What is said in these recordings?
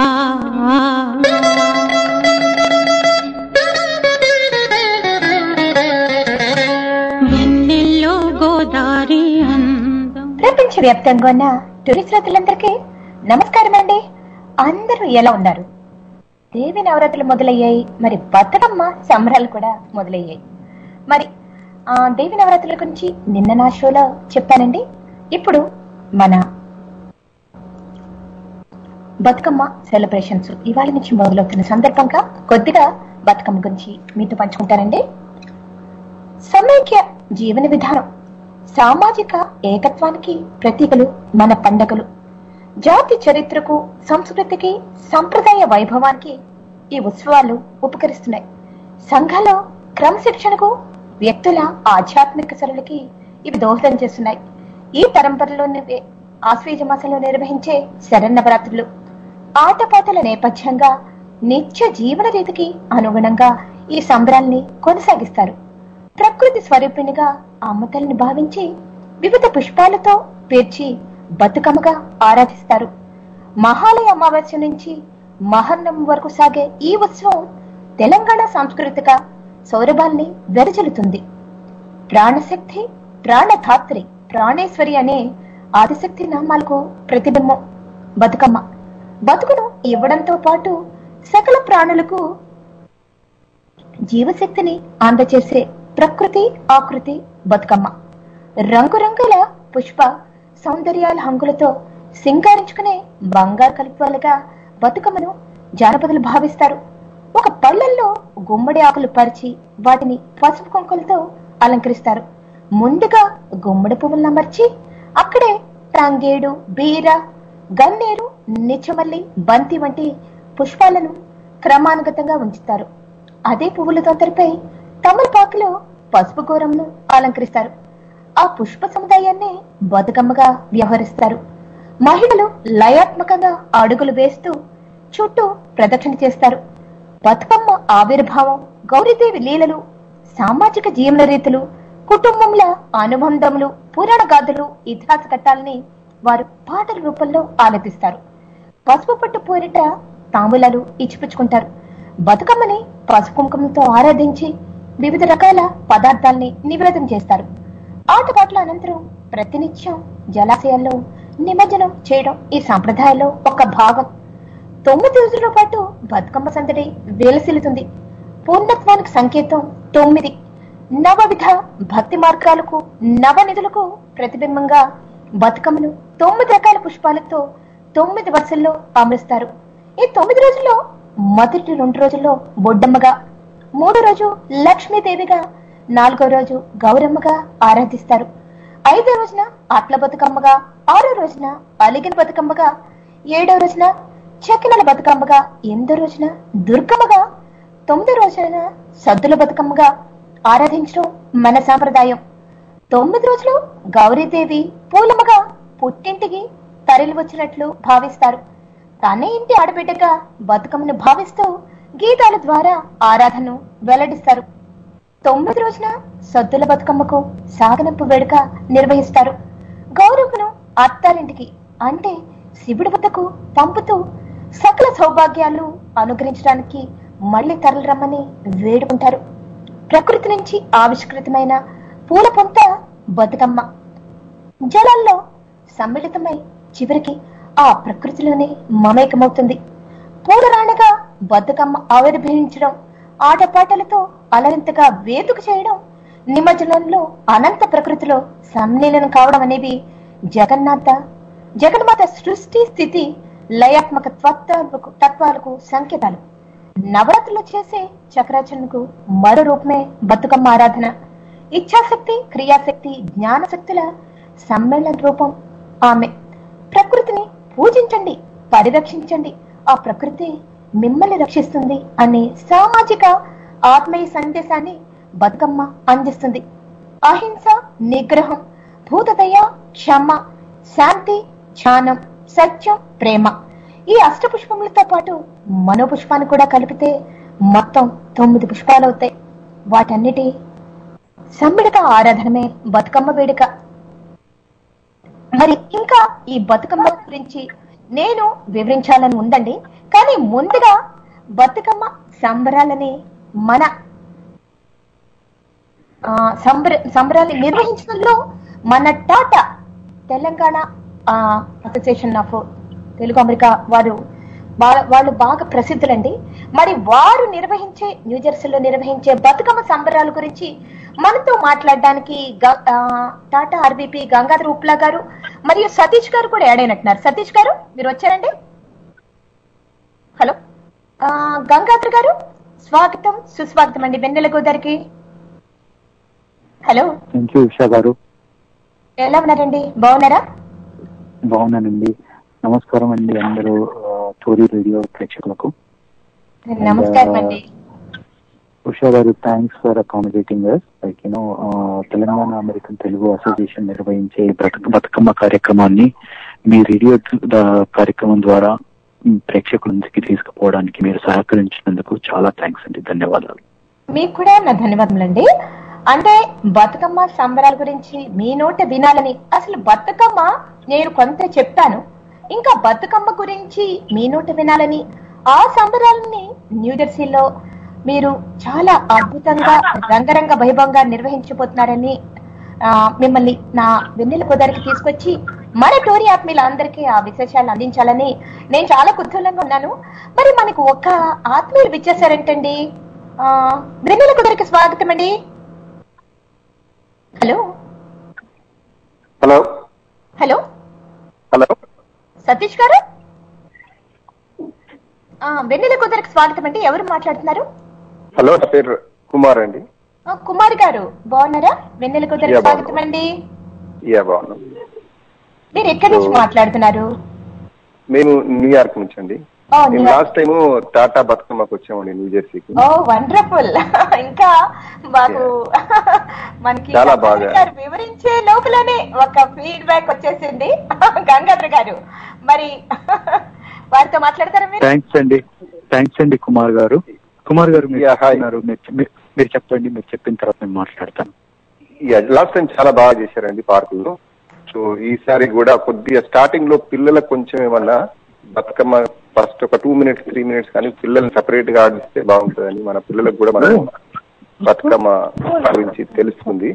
వెన్నెల్లో గోదారి అందం ప్రపంచవ్యాప్తంగా ఉన్న టూరిస్ట్ శ్రోతలందరికీ నమస్కారం అండి అందరూ ఎలా ఉన్నారు దేవి నవరాత్రులు మొదలయ్యాయి మరి బతుకమ్మ సంబరాలు కూడా మొదలయ్యాయి మరి ఆ దేవి నవరాత్రుల గురించి నిన్న నా షోలో చెప్పానండి ఇప్పుడు మన బతుకమ్మ సెలబ్రేషన్స్ ఇవాళ నుంచి మొదలవుతున్న సందర్భంగా కొద్దిగా బతుకమ్మ గురించి మీతో పంచుకుంటానండి సమైక్య జీవన విధానం సామాజిక ఏకత్వానికి ప్రతీకలు మన పండగలు జాతి చరిత్రకు సంస్కృతికి సంప్రదాయ వైభవానికి ఈ ఉత్సవాలు ఉపకరిస్తున్నాయి సంఘంలో క్రమశిక్షణకు వ్యక్తుల ఆధ్యాత్మిక సరళికి ఇవి దోహదం చేస్తున్నాయి ఈ పరంపరలోని ఆశ్వేజ మాసంలో నిర్వహించే శరన్నవరాత్రులు ఆటపాటల నేపథ్యంగా నిత్య జీవన రీతికి అనుగుణంగా ఈ సంబరాల్ని కొనసాగిస్తారు ప్రకృతి స్వరూపిణిగా అమ్మతల్ని భావించి వివిధ పుష్పాలతో పేర్చి బతుకమ్మగా ఆరాధిస్తారు మహాలయ అమావాస్య నుంచి మహర్నం వరకు సాగే ఈ ఉత్సవం తెలంగాణ సాంస్కృతిక సౌరభాల్ని వెదజల్లుతుంది ప్రాణశక్తి ప్రాణధాత్రి ప్రాణేశ్వరి అనే ఆదిశక్తి నామాలకు ప్రతిబింబం బతుకమ్మ బతుకును ఇవ్వడంతో పాటు సకల ప్రాణులకు జీవశక్తిని అందచేసే ప్రకృతి ఆకృతి బతుకమ్మ రంగురంగుల పుష్ప సౌందర్యాల హంగులతో సింగారించుకునే బంగారు కల్పాలుగా బతుకమ్మను జానపదులు భావిస్తారు ఒక పళ్ళల్లో గుమ్మడి ఆకులు పరిచి వాటిని పసుపు కుంకులతో అలంకరిస్తారు ముందుగా గుమ్మడి పువ్వులను అమర్చి అక్కడే తంగేడు బీర గన్నేరు నిచ్చమల్లి బంతి వంటి పుష్పాలను క్రమానుగతంగా ఉంచుతారు అదే పువ్వుల తొంతరపై తమలపాకులో పసుపు గోరంను అలంకరిస్తారు ఆ పుష్ప సముదాయాన్ని బతుకమ్మగా వ్యవహరిస్తారు మహిళలు లయాత్మకంగా అడుగులు వేస్తూ చుట్టూ ప్రదక్షిణ చేస్తారు బతుకమ్మ ఆవిర్భావం గౌరీదేవి లీలలు సామాజిక జీవన రీతులు కుటుంబంల అనుబంధములు పురాణ గాథలు ఇతిహాస ఘట్టాలని వారు పాటల రూపంలో ఆలపిస్తారు పసుపు పట్టు పోరిట తాంబూలాలు ఇచ్చిపుచ్చుకుంటారు బతుకమ్మని పసుపు కుంకుమతో ఆరాధించి వివిధ రకాల పదార్థాల్ని నివేదన చేస్తారు ఆటపాట్ల అనంతరం ప్రతినిత్యం జలాశయాల్లో నిమజ్జనం చేయడం ఈ సాంప్రదాయంలో ఒక భాగం తొమ్మిది రోజుల పాటు బతుకమ్మ సందడి వేలసిల్లుతుంది పూర్ణత్వానికి సంకేతం తొమ్మిది నవవిధ భక్తి మార్గాలకు నవనిధులకు ప్రతిబింబంగా బతుకమ్మను తొమ్మిది రకాల పుష్పాలతో తొమ్మిది వరుసల్లో అమరుస్తారు ఈ తొమ్మిది రోజుల్లో మొదటి రెండు రోజుల్లో బొడ్డమ్మగా మూడో రోజు లక్ష్మీదేవిగా నాలుగో రోజు గౌరమ్మగా ఆరాధిస్తారు ఐదో రోజున అట్ల బతుకమ్మగా ఆరో రోజున అలిగిన బతుకమ్మగా ఏడో రోజున చకినల బతుకమ్మగా ఎనిమిదో రోజున దుర్గమ్మగా తొమ్మిదో రోజున సద్దుల బతుకమ్మగా ఆరాధించడం మన సాంప్రదాయం తొమ్మిది రోజులు గౌరీదేవి పూలమ్మగా పుట్టింటికి తరలి వచ్చినట్లు భావిస్తారు తన ఇంటి ఆడబిడ్డగా బతుకమ్మను భావిస్తూ గీతాల ద్వారా ఆరాధనను వెల్లడిస్తారు తొమ్మిది రోజున సద్దుల బతుకమ్మకు సాగనంపు వేడుక నిర్వహిస్తారు గౌరమ్మను అత్తారింటికి అంటే శివుడి వద్దకు పంపుతూ సకల సౌభాగ్యాలు అనుగ్రహించడానికి మళ్ళీ తరలిరమ్మని వేడుకుంటారు ప్రకృతి నుంచి ఆవిష్కృతమైన పూల పొంత బతుకమ్మ జలాల్లో సమ్మిళితమై చివరికి ఆ ప్రకృతిలోనే మమేకమవుతుంది పూలరాణగా బతుకమ్మ ఆవిర్భవించడం ఆటపాటలతో అలరింతగా వేదుక చేయడం నిమజ్జనంలో అనంత ప్రకృతిలో సమ్మేళనం కావడం అనేవి జగన్నాథ జగన్మాత సృష్టి స్థితి లయాత్మక తత్వాలకు తత్వాలకు సంకేతాలు నవరాత్రులు చేసే చక్రాచరణకు మరో రూపమే బతుకమ్మ ఆరాధన ఇచ్ఛాశక్తి క్రియాశక్తి జ్ఞానశక్తుల సమ్మేళన రూపం ఆమె ప్రకృతిని పూజించండి పరిరక్షించండి ఆ ప్రకృతి మిమ్మల్ని రక్షిస్తుంది అనే సామాజిక ఆత్మీయ సందేశాన్ని బతుకమ్మ అందిస్తుంది అహింస నిగ్రహం భూతదయ క్షమ శాంతి ధ్యానం సత్యం ప్రేమ ఈ అష్టపుష్పములతో పాటు మనోపుష్పాన్ని కూడా కలిపితే మొత్తం తొమ్మిది పుష్పాలు అవుతాయి వాటన్నిటి సమ్మిళిత ఆరాధనమే బతుకమ్మ వేడుక మరి ఇంకా ఈ బతుకమ్మ గురించి నేను వివరించాలని ఉందండి కానీ ముందుగా బతుకమ్మ సంబరాలని మన ఆ, సంబర సంబరాలు నిర్వహించడంలో మన TATA Telangana association of Telugu America వారు వా- వాళ్ళు బాగా ప్రసిద్ధులండి మరి వారు నిర్వహించే న్యూజెర్సీలో నిర్వహించే బతుకమ్మ సంబరాల గురించి మనతో మాట్లాడడానికి గ- ఆ, టాటా ఆర్బీపీ గంగాధర్ ఉప్లా గారు మరియు సతీష్ గారు కూడా యాడ్ అయినట్టున్నారు సతీష్ గారు మీరు వచ్చారండి హలో ఆ, గంగాధర్ గారు స్వాగతం సుస్వాగతం అండి వెన్నెల గోదారికి hello thank you Usha garu ఎలా ఉన్నారండి బాగున్నారా బాగున్నానండి నమస్కారం అండి అందరూ ఆ, టోరీ రేడియో ప్రేక్షకులకు నమస్కారం అండి Usha garu thanks for accommodating like you know Telangana American Telugu association నిర్వహించే బ్రతక బతుకమ్మ కార్యక్రమాన్ని మీ రేడియో ద- కార్యక్రమం ద్వారా మ్, ప్రేక్షకుల ముందుకి తీసుకుపోవడానికి మీరు సహకరించినందుకు చాలా థ్యాంక్స్ అండి ధన్యవాదాలు మీకు కూడా నా ధన్యవాదములండి అంటే బతుకమ్మ సంబరాల గురించి మీ నోట వినాలని అసలు బతుకమ్మ నేను కొంత చెప్తాను ఇంకా బతుకమ్మ గురించి మీ నోట వినాలని ఆ సంబరాలని న్యూజెర్సీలో మీరు చాలా అద్భుతంగా రంగరంగ వైభవంగా నిర్వహించబోతున్నారని ఆ, మిమ్మల్ని నా వెన్నెల కుదరికి తీసుకొచ్చి మన టోరీ ఆత్మీయులందరికీ ఆ విశేషాలు అందించాలని నేను చాలా కుతూహలంగా ఉన్నాను మరి మనకు ఒక ఆత్మీయులు విచ్చేసారంటండి ఆ, వెన్నెల కుదరికి స్వాగతం అండి hello hello hello hello Satish garu ఆ, వెన్నెల కుదరికి స్వాగతం అండి ఎవరు మాట్లాడుతున్నారు హలో నా పేరు కుమార్ అండి ఆ, కుమార్ గారు బాగున్నారా వెన్నెల కుదరికి యా, స్వాగతం బాగున్నాను. అండి యా బాగున్నాం మీరు ఎక్కడి నుంచి ఓ. మాట్లాడుతున్నారు మేము న్యూయార్క్ నుంచి అండి ఓ, మేము న్యూయార్క్. లాస్ట్ టైం టాటా బతుకమ్మకు వచ్చామండి న్యూ జెర్సీకి ఓ వండర్ఫుల్ ఇంకా మాకు మనకి చాలా గంగాధర్ బాగా. గారు వివరించే లోపలనే ఒక ఫీడ్బ్యాక్ వచ్చేసింది గంగాధర్ గారు మరి వారితో మాట్లాడతారా మీరు థ్యాంక్స్ అండి థ్యాంక్స్ అండి కుమార్ గారు కుమార్ గారు మీరు Yeah, hi. చెప్తున్నారు మీరు- మీరు- మీరు చెప్పండి మీరు చెప్పిన తర్వాత నేను మాట్లాడతాను లాస్ట్ టైం చాలా బాగా చేశారండి పార్కులో సో ఈసారి కూడా కొద్దిగా స్టార్టింగ్ లో పిల్లలకు కొంచెం ఏమన్నా బతుకమ్మ ఫస్ట్ ఒక టూ మినిట్స్ త్రీ మినిట్స్ కానీ పిల్లల్ని సపరేట్ గా ఆడిస్తే బాగుంటుందని మన పిల్లలకు కూడా మనం బతుకమ్మ గురించి తెలుస్తుంది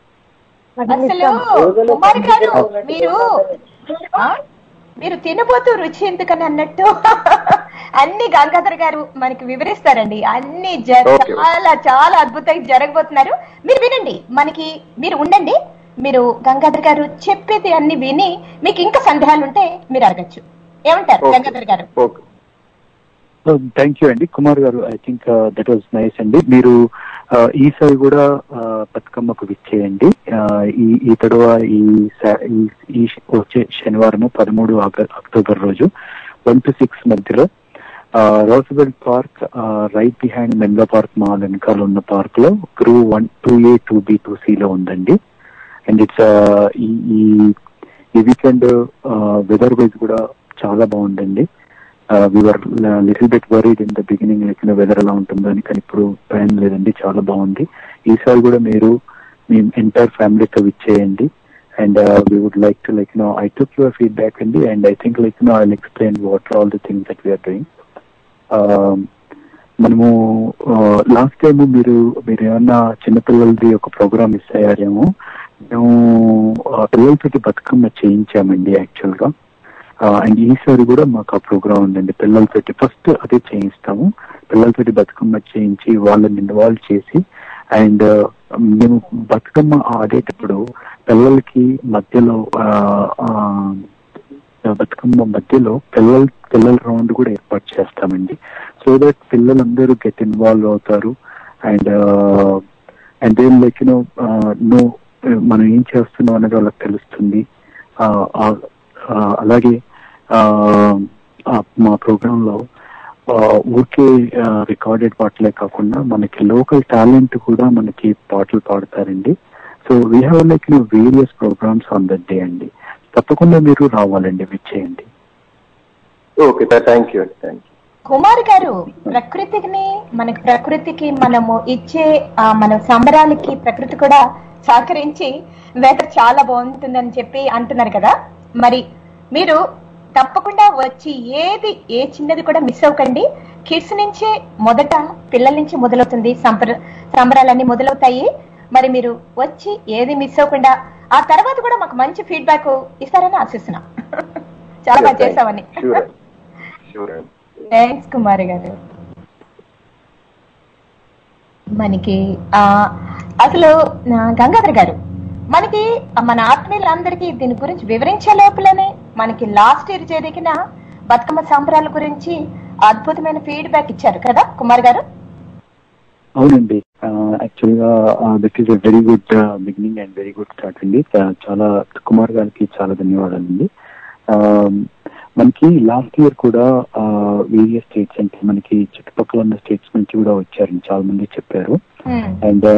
అసలు కుమార్ గారు మీరు ఆ? మీరు తినబోతూ రుచి ఎందుకని అన్నట్టు అన్ని గంగాధర్ గారు మనకి వివరిస్తారండి అన్ని జ- Okay. చాలా చాలా అద్భుతంగా జరగబోతున్నారు మీరు వినండి మనకి మీరు ఉండండి మీరు గంగాధర్ గారు చెప్పేది అన్ని విని మీకు ఇంకా సందేహాలు ఉంటే మీరు అడగచ్చు ఏమంటారు Okay. గంగాధర్ గారు ఓకే థ్యాంక్ యూ అండి Kumar garu I think that was nice అండి మీరు uh, ఈసారి కూడా uh, బతుకమ్మకు విచ్చేయండి Uh, ఈ ఈ తడవ ఈ సా- ఈ- ఈ వచ్చే శనివారం పదమూడు ఆగ- అక్టోబర్ రోజు వన్ టు సిక్స్ మధ్యలో Roosevelt park right behind Menlo park mall వెనకాల ఉన్న పార్క్ లో group one two A two B two C లో ఉందండి అండ్ ఇట్స్ ఈ ఈ- ఈ వీకెండ్ వెదర్ వైజ్ కూడా చాలా బాగుందండి we were little bit worried in the beginning like weather ఎలా ఉంటుందో అని కానీ ఇప్పుడు భయం లేదండి చాలా బాగుంది ఈసారి కూడా మీరు మీ ఎంటైర్ ఫ్యామిలీతో ఇచ్చేయండి and we would like to like know I took your feedback అండి and I think like know I explain what all the things that we are doing మనము లాస్ట్ టైం మీరు మీరు ఏమన్నా చిన్నపిల్లలది ఒక ప్రోగ్రామ్ మిస్ అయ్యారేమో మేము ఆ, పిల్లలతోటి బతుకమ్మ చేయించామండి యాక్చువల్ గా అండ్ ఈసారి కూడా మాకు ఆ ప్రోగ్రామ్ ఉందండి పిల్లలతోటి ఫస్ట్ అదే చేయిస్తాము పిల్లలతోటి బతుకమ్మ చేయించి వాళ్ళని ఇన్వాల్వ్ చేసి అండ్ మేము బతుకమ్మ ఆడేటప్పుడు పిల్లలకి మధ్యలో ఆ, ఆ, బతుకమ్మ మధ్యలో పిల్లల పిల్లల రౌండ్ కూడా ఏర్పాటు చేస్తామండి సో దట్ పిల్లలందరూ గెట్ ఇన్వాల్వ్ అవుతారు and and then like you know know మనం ఏం చేస్తున్నాం అనేది వాళ్ళకి తెలుస్తుంది ఆ, ఆ, ఆ, అలాగే ఆ, ఆ, మా ప్రోగ్రామ్ లో ఆ, ఊరికే రికార్డెడ్ పాటలే కాకుండా మనకి లోకల్ టాలెంట్ కూడా మనకి పాటలు పాడతారండి so we have like you various programs on that day అండి తప్పకుండా మీరు రావాలండి విచ్చేయండి okay thank you thank you Kumar garu ప్రకృతిని మనకి ప్రకృతికి మనము ఇచ్చే ఆ మన సంబరాలకి ప్రకృతి కూడా సహకరించి వెదర్ చాలా బాగుంటుందని చెప్పి అంటున్నారు కదా మరి మీరు తప్పకుండా వచ్చి ఏది ఏ చిన్నది కూడా మిస్ అవ్వకండి కిడ్స్ నుంచే మొదట పిల్లల నుంచి మొదలవుతుంది సంబర సంబరాలన్నీ మొదలవుతాయి మరి మీరు వచ్చి ఏది మిస్ అవ్వకుండా ఆ తర్వాత కూడా మాకు మంచి ఫీడ్బ్యాక్ ఇస్తారని ఆశిస్తున్నాం చాలా బాగా చేసామని షూర్ షూర్ అండి థ్యాంక్స్ కుమారి గారు మనకి ఆ అసలు ఆ, గంగాధర్ గారు మనకి మన ఆత్మీయులందరికీ దీని గురించి వివరించే లోపలనే మనకి లాస్ట్ ఇయర్ జరిగిన బతుకమ్మ సంబరాల గురించి అద్భుతమైన ఫీడ్బ్యాక్ ఇచ్చారు కదా కుమార్ గారు అవునండి యాక్చువల్ గా that is a very good beginning and very good start అండి చా- చాలా కుమార్ గారికి చాలా ధన్యవాదాలండి Um, మనకి లాస్ట్ ఇయర్ కూడా వేరియస్ స్టేట్స్ అంటే మనకి చుట్టుపక్కల ఉన్న స్టేట్స్ నుంచి కూడా వచ్చారని చాలా మంది చెప్పారు Hmm. అండ్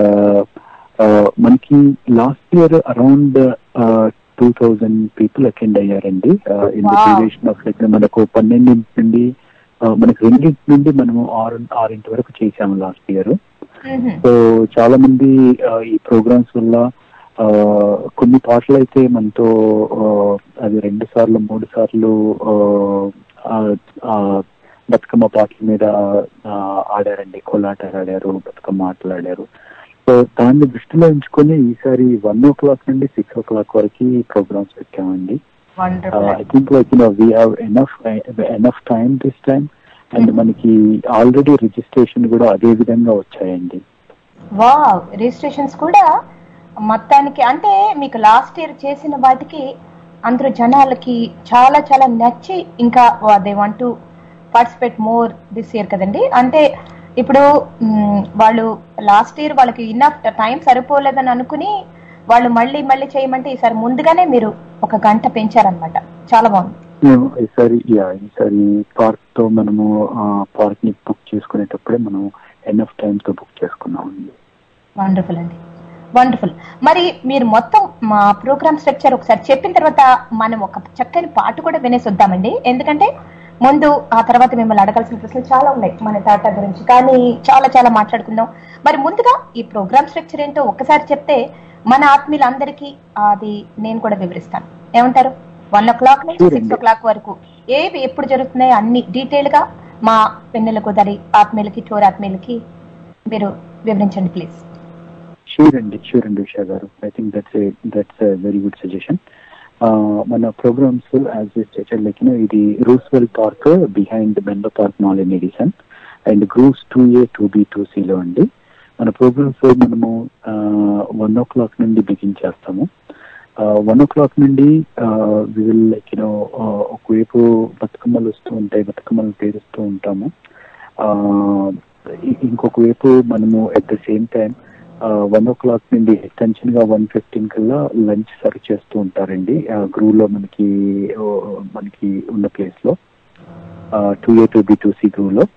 మనకి last year around two thousand people attend అయ్యారండి in the Wow. Duration of like మనకు పన్నెండింటి నుండి uh, మనకి రెండింటి నుండి మనము ఆరు ఆరింటి వరకు చేసాము లాస్ట్ ఇయర్ Mhm. సో చాలా మంది ఆ, ఈ ప్రోగ్రామ్స్ వల్ల ఆ, కొన్ని పాటలు అయితే మనతో ఆ, అది రెండు సార్లు మూడు సార్లు ఆ, ఆ, ఆ, బతుకమ్మ పాటల మీద ఆ, ఆడారండి కోలాటాలు ఆడారు బతుకమ్మ ఆటలు ఆడారు సో దాన్ని దృష్టిలో ఉంచుకొని ఈసారి వన్ ఓ క్లాక్ నుండి సిక్స్ ఓ క్లాక్ వరకు ప్రోగ్రామ్స్ పెట్టామండి Wonderful. I think like you know we have enough enough time this time and మనకి ఆల్రెడీ రిజిస్ట్రేషన్ కూడా అదే విధంగా వచ్చాయండి వావ్ రిజిస్ట్రేషన్స్ కూడా మొత్తానికి అంటే మీకు లాస్ట్ ఇయర్ చేసిన వాటికి అందరూ జనాలకి చాలా చాలా నచ్చి ఇంకా they want to participate more this year కదండి అంటే ఇప్పుడు మ్, వాళ్ళు లాస్ట్ ఇయర్ వాళ్ళకి ఇన్నఫ్ టైం సరిపోలేదని అనుకుని వాళ్ళు మళ్ళీ మళ్ళీ చేయమంటే ఈసారి ముందుగానే మీరు ఒక గంట పెంచారనమాట చాలా బాగుంది మేము ఈసారి యా ఈసారి పార్క్ తో మనము పార్క్ ని బుక్ చేసుకునేటప్పుడే మనం ఎన్ఎఫ్ టైం తో బుక్ చేసుకున్నాం అండి వండర్ఫుల్ అండి వండర్ఫుల్ మరి మీరు మొత్తం మా ప్రోగ్రామ్ స్ట్రక్చర్ ఒకసారి చెప్పిన తర్వాత మనం ఒక చక్కని పాట కూడా వినేసి వద్దామండి ఎందుకంటే ముందు ఆ తర్వాత మిమ్మల్ని అడగాల్సిన ప్రశ్నలు చాలా ఉన్నాయి మన టాటా గురించి కానీ చాలా చాలా మాట్లాడుకుందాం మరి ముందుగా ఈ ప్రోగ్రామ్ స్ట్రక్చర్ ఏంటో ఒక్కసారి చెప్తే మన ఆత్మీయులందరికీ అది నేను కూడా వివరిస్తాను ఏమంటారు వన్ ఓ క్లాక్ నుంచి Sure సిక్స్ ఓ అండి. క్లాక్ వరకు ఏవి ఎప్పుడు జరుగుతున్నాయో అన్ని డీటెయిల్ గా మా పెన్నెల కుదరి ఆత్మీయులకి టోర్ ఆత్మీయులకి మీరు వివరించండి ప్లీజ్ షూర్ అండి షూర్ అండి Usha garu I think that's that's very good suggestion మన ప్రోగ్రామ్స్ యాజ్ స్టేటెడ్ లైక్ ఇది Roosevelt park behind Menlo park mall in Edison and groups two A two B two సిలో అండి మన ప్రోగ్రామ్స్ మనము వన్ ఓ క్లాక్ నుండి begin చేస్తాము one o'clock నుండి we will like you know ఒకవైపు బతుకమ్మలు వస్తూ ఉంటాయి బతుకమ్మలు పేరుస్తూ ఉంటాము Uh, ఇ- ఇంకొక వైపు మనము at the same time one o'clock నుండి ఎక్స్టెన్షన్ గా వన్ ఫిఫ్టీన్ కల్లా లంచ్ సర్వ్ చేస్తూ ఉంటారండి గ్రూ లో మనకి ఓ, మనకి ఉన్న ప్లేస్ లో two A two B two C group లో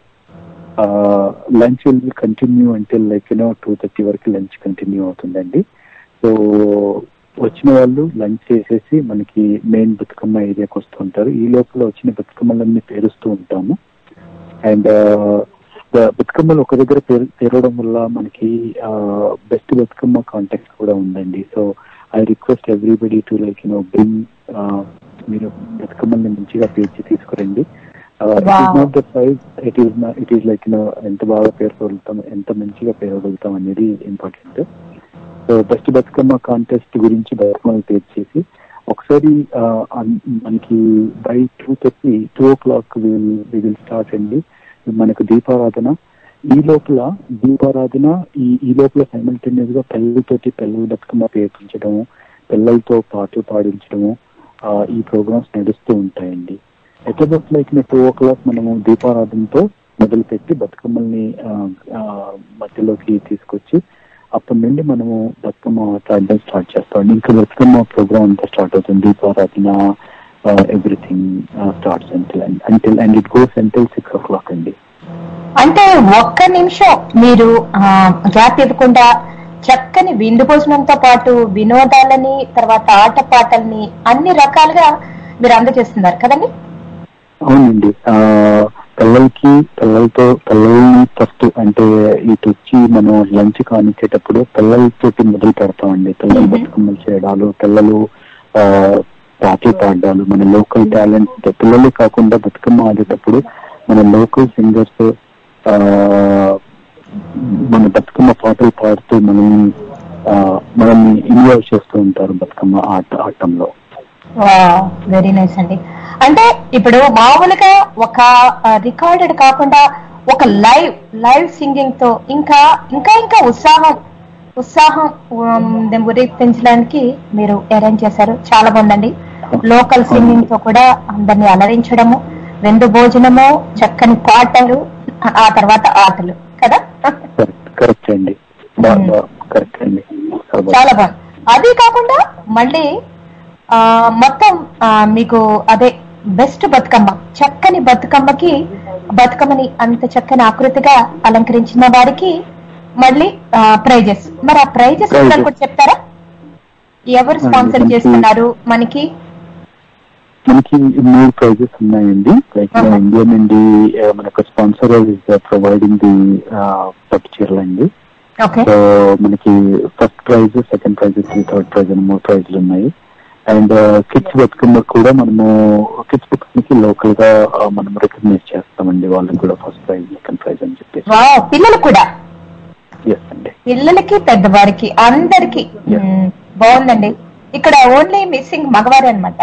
లంచ్ విల్ బి కంటిన్యూ అంటే లైక్ యూనో టూ థర్టీ వరకు లంచ్ కంటిన్యూ అవుతుందండి సో వచ్చిన వాళ్ళు లంచ్ చేసేసి మనకి మెయిన్ బతుకమ్మ ఏరియాకి వస్తుంటారు ఈ లోపల వచ్చిన బతుకమ్మలన్నీ పేరుస్తూ ఉంటాము అండ్ బతుకమ్మలు ఒక దగ్గర పేరు పేరవడం వల్ల మనకి బెస్ట్ బతుకమ్మ కాంటాక్ట్ కూడా ఉందండి so I request everybody to like you know bring మీరు బతుకమ్మల్ని మంచిగా పేర్చి తీసుకురండి it Wow. Is not the prize it is it is like you know ఎంత బాగా పేరుకోగలుగుతాం ఎంత మంచిగా పేరగలుగుతాం అనేది important so best Bathukamma contest గురించి బతుకమ్మలు పేర్చేసి ఒకసారి ఆ, అన్- మనకి by two thirty two o'clock will will start అండి మనకు దీపారాధన ఈ లోపల దీపారాధన ఈ ఈ లోపల సైమల్టేనియస్ గా పిల్లలతోటి పిల్లల బతుకమ్మ పేర్చించడము పిల్లలతో పాటలు పాడించడము ఆ, ఈ ప్రోగ్రామ్స్ నడుస్తూ ఉంటాయండి at like two o'clock మనము దీపారాధనతో మొదలుపెట్టి బతుకమ్మల్ని ఆ, ఆ, మధ్యలోకి తీసుకొచ్చి అప్పటి నుండి మనము బతుకమ్మ ఆట ఆడడం స్టార్ట్ చేస్తాం ఇంకా బతుకమ్మ ప్రోగ్రామ్ అంతా స్టార్ట్ అవుతుంది దీపారాధన everything starts until until and it goes until six o'clock అండి అంటే ఒక్క నిమిషం మీరు గ్యాప్ ఇవ్వకుండా చక్కని విందు భోజనంతో పాటు వినోదాలని తర్వాత ఆట పాటల్ని అన్ని రకాలుగా మీరు అందజేస్తున్నారు కదండి అవునండి ఆ, పిల్లలకి పిల్లలతో పిల్లల్ని ఫస్ట్ అంటే ఇటు వచ్చి మనం లంచ్ కానిచ్చేటప్పుడు పిల్లలతోటి మొదలు పెడతామండి పిల్లలు Mhm. బతుకమ్మలు చేయడాలు పిల్లలు ఆ, పాటలు పాడాలు మన లోకల్ టాలెంట్ పిల్లలే కాకుండా బతుకమ్మ ఆడేటప్పుడు మన లోకల్ సింగర్స్ మన బతుకమ్మ పాటలు పాడుతూ మనం మనల్ని ఇన్వాల్వ్ చేస్తూ ఉంటారు బతుకమ్మ ఆట ఆటంలో వెరీ నైస్ అండి అంటే ఇప్పుడు మామూలుగా ఒక రికార్డెడ్ కాకుండా ఒక లైవ్ లైవ్ సింగింగ్ తో ఇంకా ఇంకా ఇంకా ఉత్సాహం ఉత్సాహం ఉమ్, ఉరేపించడానికి మీరు అరేంజ్ చేశారు చాలా బాగుందండి లోకల్ సింగింగ్ తో కూడా అందరిని అలరించడము వెందు భోజనము చక్కని పాటలు ఆ తర్వాత ఆటలు కదా కరెక్ట్ కరెక్ట్ అండి బాగా కరెక్ట్ అండి చాలా బాగుంది. చాలా బాగుంది అది కాకుండా మళ్ళీ ఆ మొత్తం ఆ, మీకు అదే బెస్ట్ బతుకమ్మ చక్కని బతుకమ్మకి బతుకమ్మని అంత చక్కని ఆకృతిగా అలంకరించిన వారికి మళ్ళీ ప్రైజెస్ మరి ఆ ప్రైజెస్ Prizes. కూడా చెప్తారా ఎవరు స్పాన్సర్ మనకి- చేస్తున్నారు మనకి మనకి మూడు ప్రైజెస్ ఉన్నాయండి లైక్ Uh-huh. ఇండియా నుండి ఆ, మనకు స్పాన్సర్ ఇస్ ప్రొవైడింగ్ ది పట్టు చీరలు అండి ఓకే సో మనకి first prize second prize third prize అని మూడు ప్రైజ్లు ఉన్నాయి అండ్ కిడ్స్ బతుకమ్మ కూడా మనము కిడ్స్ బతుకమ్మకి లోకల్ గా ఆ, మనం రికగ్నైజ్ చేస్తామండి వాళ్ళకి కూడా ఫస్ట్ ప్రైజ్ సెకండ్ ప్రైజ్ అని చెప్పేసి వావ్ పిల్లలు కూడా ఎస్ అండి పిల్లలకి పెద్దవారికి అందరికి Yeah. మ్మ్, బాగుందండి ఇక్కడ ఓన్లీ మిస్సింగ్ మగవారే అనమాట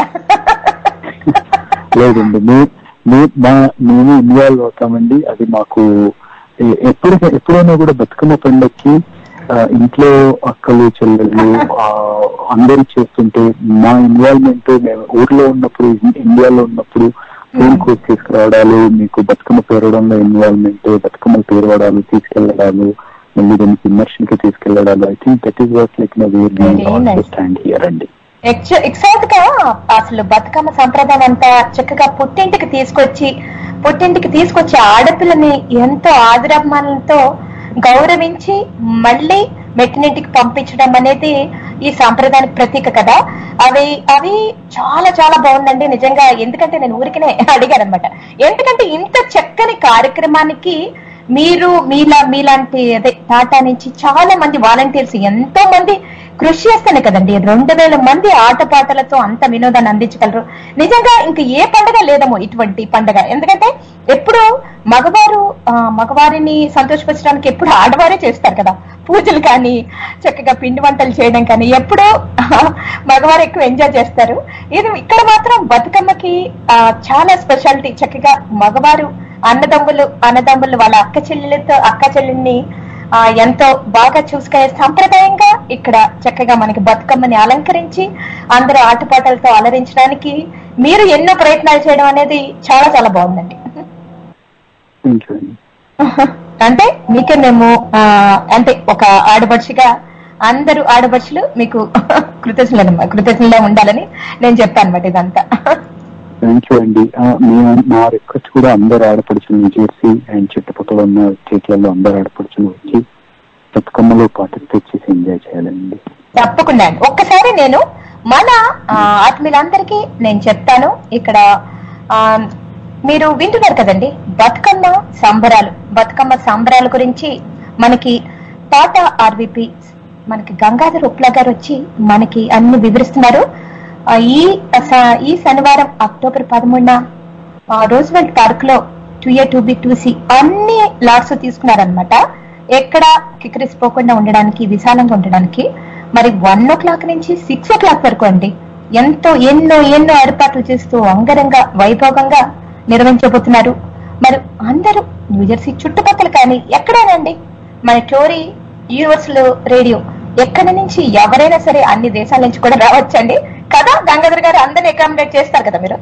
లేదండి మే- మే- మా మేము ఇన్వాల్వ్ అవుతామండి అది మాకు ఎ- ఎప్పుడు ఎప్పుడైనా కూడా బతుకమ్మ పండక్కి ఆ, ఇంట్లో అక్కలు చెల్లెళ్ళు ఆ, అందరూ చేస్తుంటే మా ఇన్వాల్వ్మెంట్ మేము ఊర్లో ఉన్నప్పుడు ఇన్- ఇండియాలో ఉన్నప్పుడు ఫోన్ కోర్స్ తీసుకురావడాలు మీకు బతుకమ్మ పేరడంలో ఇన్వాల్వ్మెంట్ బతుకమ్మ పేరవడాలు తీసుకెళ్లడాలు మళ్ళీ దానికి ఇమర్షన్ కి తీసుకెళ్లడాలు I think that is what like Very nice. Stand here అండి ఎక్సైట్ గా అసలు బతుకమ్మ సంప్రదాయం అంతా చక్కగా పుట్టింటికి తీసుకొచ్చి పుట్టింటికి తీసుకొచ్చి ఆడపిల్లని ఎంతో ఆదరాభిమానులతో గౌరవించి మళ్ళీ మెట్టినింటికి పంపించడం అనేది ఈ సాంప్రదాయానికి ప్రతీక కదా అవి అవి చాలా చాలా బాగుందండి నిజంగా ఎందుకంటే నేను ఊరికనే అడిగాను అనమాట ఎందుకంటే ఇంత చక్కని కార్యక్రమానికి మీరు మీలా మీలాంటి అదే టాటా నుంచి చాలా మంది వాలంటీర్స్ ఎంతో మంది కృషి చేస్తేనే కదండి రెండు వేల మంది ఆటపాటలతో అంత వినోదాన్ని అందించగలరు నిజంగా ఇంక ఏ పండగ లేదమో ఇటువంటి పండగ ఎందుకంటే ఎప్పుడు మగవారు ఆ, మగవారిని సంతోషపరచడానికి ఎప్పుడు ఆడవారే చేస్తారు కదా పూజలు కానీ చక్కగా పిండి వంటలు చేయడం కానీ ఎప్పుడో మగవారు ఎక్కువ ఎంజాయ్ చేస్తారు ఇది ఇక్కడ మాత్రం బతుకమ్మకి ఆ, చాలా స్పెషాలిటీ చక్కగా మగవారు అన్నదమ్ములు అన్నదమ్ములు వాళ్ళ అక్క చెల్లెలతో అక్క చెల్లెల్ని ఆ, ఎంతో బాగా చూసుకునే సాంప్రదాయంగా ఇక్కడ చక్కగా మనకి బతుకమ్మని అలంకరించి అందరూ ఆటపాటలతో అలరించడానికి మీరు ఎన్నో ప్రయత్నాలు చేయడం అనేది చాలా చాలా బాగుందండి థ్యాంక్ యూ అండి అంటే మీకే మేము ఆ, అంటే ఒక ఆడపడుచుగా అందరూ ఆడపడుచులు మీకు కృతజ్ఞులు కృతజ్ఞులే ఉండాలని నేను చెప్పాను అనమాట ఇదంతా థ్యాంక్ యూ అండి ఆ, మేము మా రిక్వెస్ట్ కూడా అందరు ఆడపడుచులు న్యూ జెర్సీ అండ్ చుట్టుపక్కల ఉన్న స్టేట్లలో అందరు ఆడపడుచులు వచ్చి బతుకమ్మలో పార్టిసిపేట్ చేసి ఎంజాయ్ చేయాలండి తప్పకుండా అండి ఒక్కసారి నేను మన ఆ, ఆత్మీయులందరికీ నేను చెప్తాను ఇక్కడ ఆ, మీరు వింటున్నారు కదండి బతుకమ్మ సంబరాలు బతుకమ్మ సంబరాల గురించి మనకి తాత ఆర్విపి మనకి గంగాధర్ ఉప్లా గారు వచ్చి మనకి అన్ని వివరిస్తున్నారు ఆ, ఈ స- ఈ శనివారం అక్టోబర్ పదమూడున రోజ్వెల్ట్ పార్క్ లో two A two B two C అన్ని లాట్స్ తీసుకున్నారనమాట ఎక్కడ కిక్కిరిసిపోకుండా ఉండడానికి విశాలంగా ఉండడానికి మరి వన్ ఓ క్లాక్ నుంచి సిక్స్ ఓ క్లాక్ వరకు అండి ఎంతో ఎన్నో ఎన్నో ఏర్పాట్లు చేస్తూ అంగరంగ వైభోగంగా నిర్వహించబోతున్నారు మరి అందరూ న్యూజెర్సీ చుట్టుపక్కల కానీ ఎక్కడైనండి మన టోరీ యూనివర్సల్ రేడియో ఎక్కడి నుంచి ఎవరైనా సరే అన్ని దేశాల నుంచి కూడా రావచ్చండి కదా గంగాధర్ గారు అందరిని అకామిడేట్ చేస్తారు కదా మీరు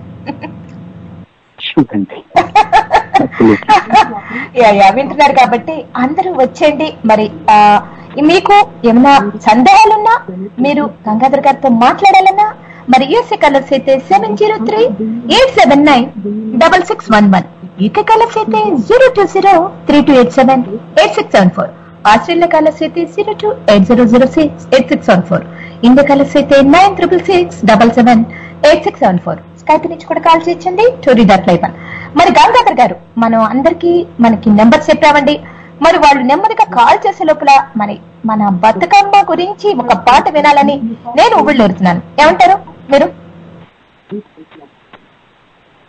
షూట్ అండి Absolutely. యా, యా, వింటున్నారు కాబట్టి అందరూ వచ్చేయండి మరి ఆ, మీకు ఏమైనా సందేహాలున్నా మీరు గంగాధర్ గారితో మాట్లాడాలన్నా మరి యూఎస్ఏ కలర్స్ అయితే seven zero three eight seven nine double six one one UK callers అయితే zero two zero three two eight seven eight six seven four Australia callers అయితే zero two eight zero zero six eight six seven four India callers అయితే nine triple six double seven eight six seven four Skype నుంచి కూడా call చేయొచ్చండి Tori dot live మరి గంగాధర్ గారు మనం అందరికి మనకి నెంబర్ చెప్పామండి మరి వాళ్ళు నెమ్మదిగా కాల్ చేసే లోపల మరి మన బతుకమ్మ గురించి ఒక పాట వినాలని నేను ఉవ్విళ్ళూరుతున్నాను ఏమంటారు మీరు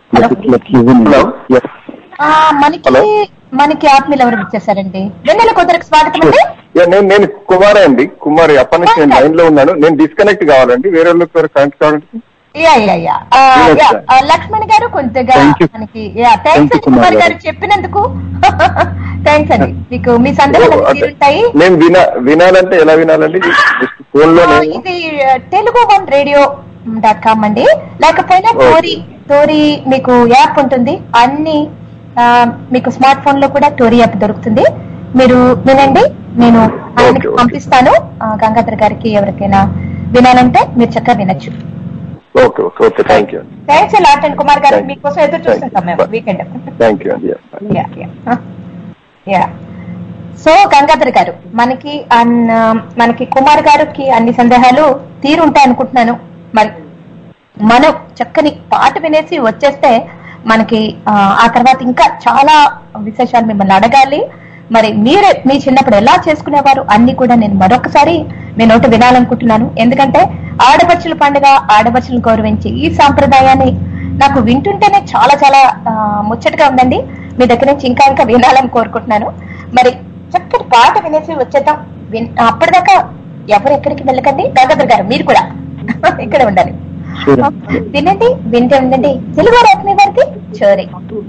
Let it- let's listen in. Hello. Yes. ఆ, మనకి Hello. మనకి ఆత్మీయులు ఎవరు ఇచ్చేసారండి వెన్నెల కుదరకు స్వాగతం అండి యా, నేను నేను కుమారే అండి కుమారి అప్పటి నుంచి నేను లైన్ లో ఉన్నాను నేను డిస్కనెక్ట్ కావాలండి వేరే వాళ్ళకి కనెక్ట్ కావాలంటే యా యా యా ఆ, Yes, యా, sir. ఆ, లక్ష్మణ్ గారు కొద్దిగా Thank you. మనకి యా థ్యాంక్స్ Thank you, అండి కుమార్ కుమార్ గారు గారు. చెప్పినందుకు థ్యాంక్స్ అండి మీకు మీ సందేహాలు ఓ, అదే. తీరుంటాయి నేను వినా వినాలంటే ఎలా వినాలండి ఫోన్ లో ఆ, నేను ఇది ఆ, Telugu one radio dot com అండి లేకపోయినా Okay. టోరీ టోరీ మీకు యాప్ ఉంటుంది అన్ని ఆ, మీకు స్మార్ట్ ఫోన్ లో కూడా టోరీ యాప్ దొరుకుతుంది మీరు వినండి నేను ఆయనకి Okay, okay. పంపిస్తాను ఆ, గంగాధర్ గారికి ఎవరికైనా వినాలంటే మీరు చక్కగా వినొచ్చు okay okay okay thank you thanks lot and Kumar garu Thank you. మీకోసం ఎదురు చూస్తుంటాం మేము Bye. వీకెండ్ థ్యాంక్ యూ అండి yeah yeah yeah so Gangadhar garu మనకి అన్న మనకి కుమార్ గారికి అన్ని సందేహాలు తీరుంటాయి అనుకుంటున్నాను మరి మనం చక్కని పాట వినేసి వచ్చేస్తే మనకి ఆ, ఆ తర్వాత ఇంకా చాలా విశేషాలు మిమ్మల్ని అడగాలి మరి మీరే మీ చిన్నప్పుడు ఎలా చేసుకునేవారు అన్ని కూడా నేను మరొకసారి మీ నోట వినాలనుకుంటున్నాను ఎందుకంటే ఆడపడుచుల పండుగ ఆడపడుచులను గౌరవించి ఈ సాంప్రదాయాన్ని నాకు వింటుంటేనే చాలా చాలా ఆ, ముచ్చటగా ఉందండి మీ దగ్గర నుంచి ఇంకా ఇంకా వినాలని కోరుకుంటున్నాను మరి చక్కటి పాట వినేసి వచ్చేద్దాం విన్- అప్పటిదాకా ఎవరు ఎక్కడికి వెళ్ళకండి గంగాధర్ గారు మీరు కూడా ఇక్కడే ఉండాలి Sure. వినండి వింటే ఉండండి తెలుగు రాత్రి వారికి చోరీ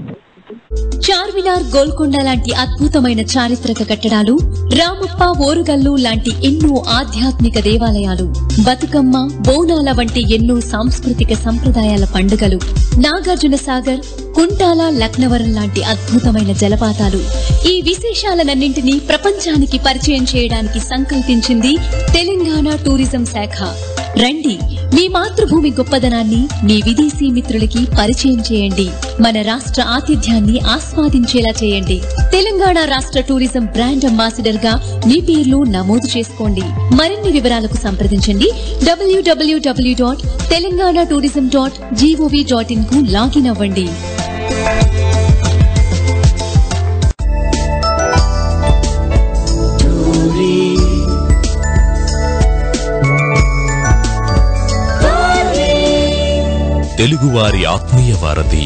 చార్మినార్ గోల్కొండ లాంటి అద్భుతమైన చారిత్రక కట్టడాలు రామప్ప ఓరుగల్లు లాంటి ఎన్నో ఆధ్యాత్మిక దేవాలయాలు బతుకమ్మ బోనాల వంటి ఎన్నో సాంస్కృతిక సంప్రదాయాల పండుగలు నాగార్జున సాగర్ కుంటాల లక్నవరం లాంటి అద్భుతమైన జలపాతాలు ఈ విశేషాలన్నింటినీ ప్రపంచానికి పరిచయం చేయడానికి సంకల్పించింది తెలంగాణ టూరిజం శాఖ రండి మీ మాతృభూమి గొప్పదనాన్ని మీ విదేశీ మిత్రులకి పరిచయం చేయండి మన రాష్ట్ర ఆతిథ్యాన్ని ఆస్వాదించేలా చేయండి తెలంగాణ రాష్ట్ర టూరిజం బ్రాండ్ అంబాసిడర్ గా మీ పేర్లు నమోదు చేసుకోండి మరిన్ని వివరాలకు సంప్రదించండి WWW dot Telangana tourism dot GOV dot in కు లాగిన్ అవ్వండి తెలుగువారి ఆత్మీయ వారధి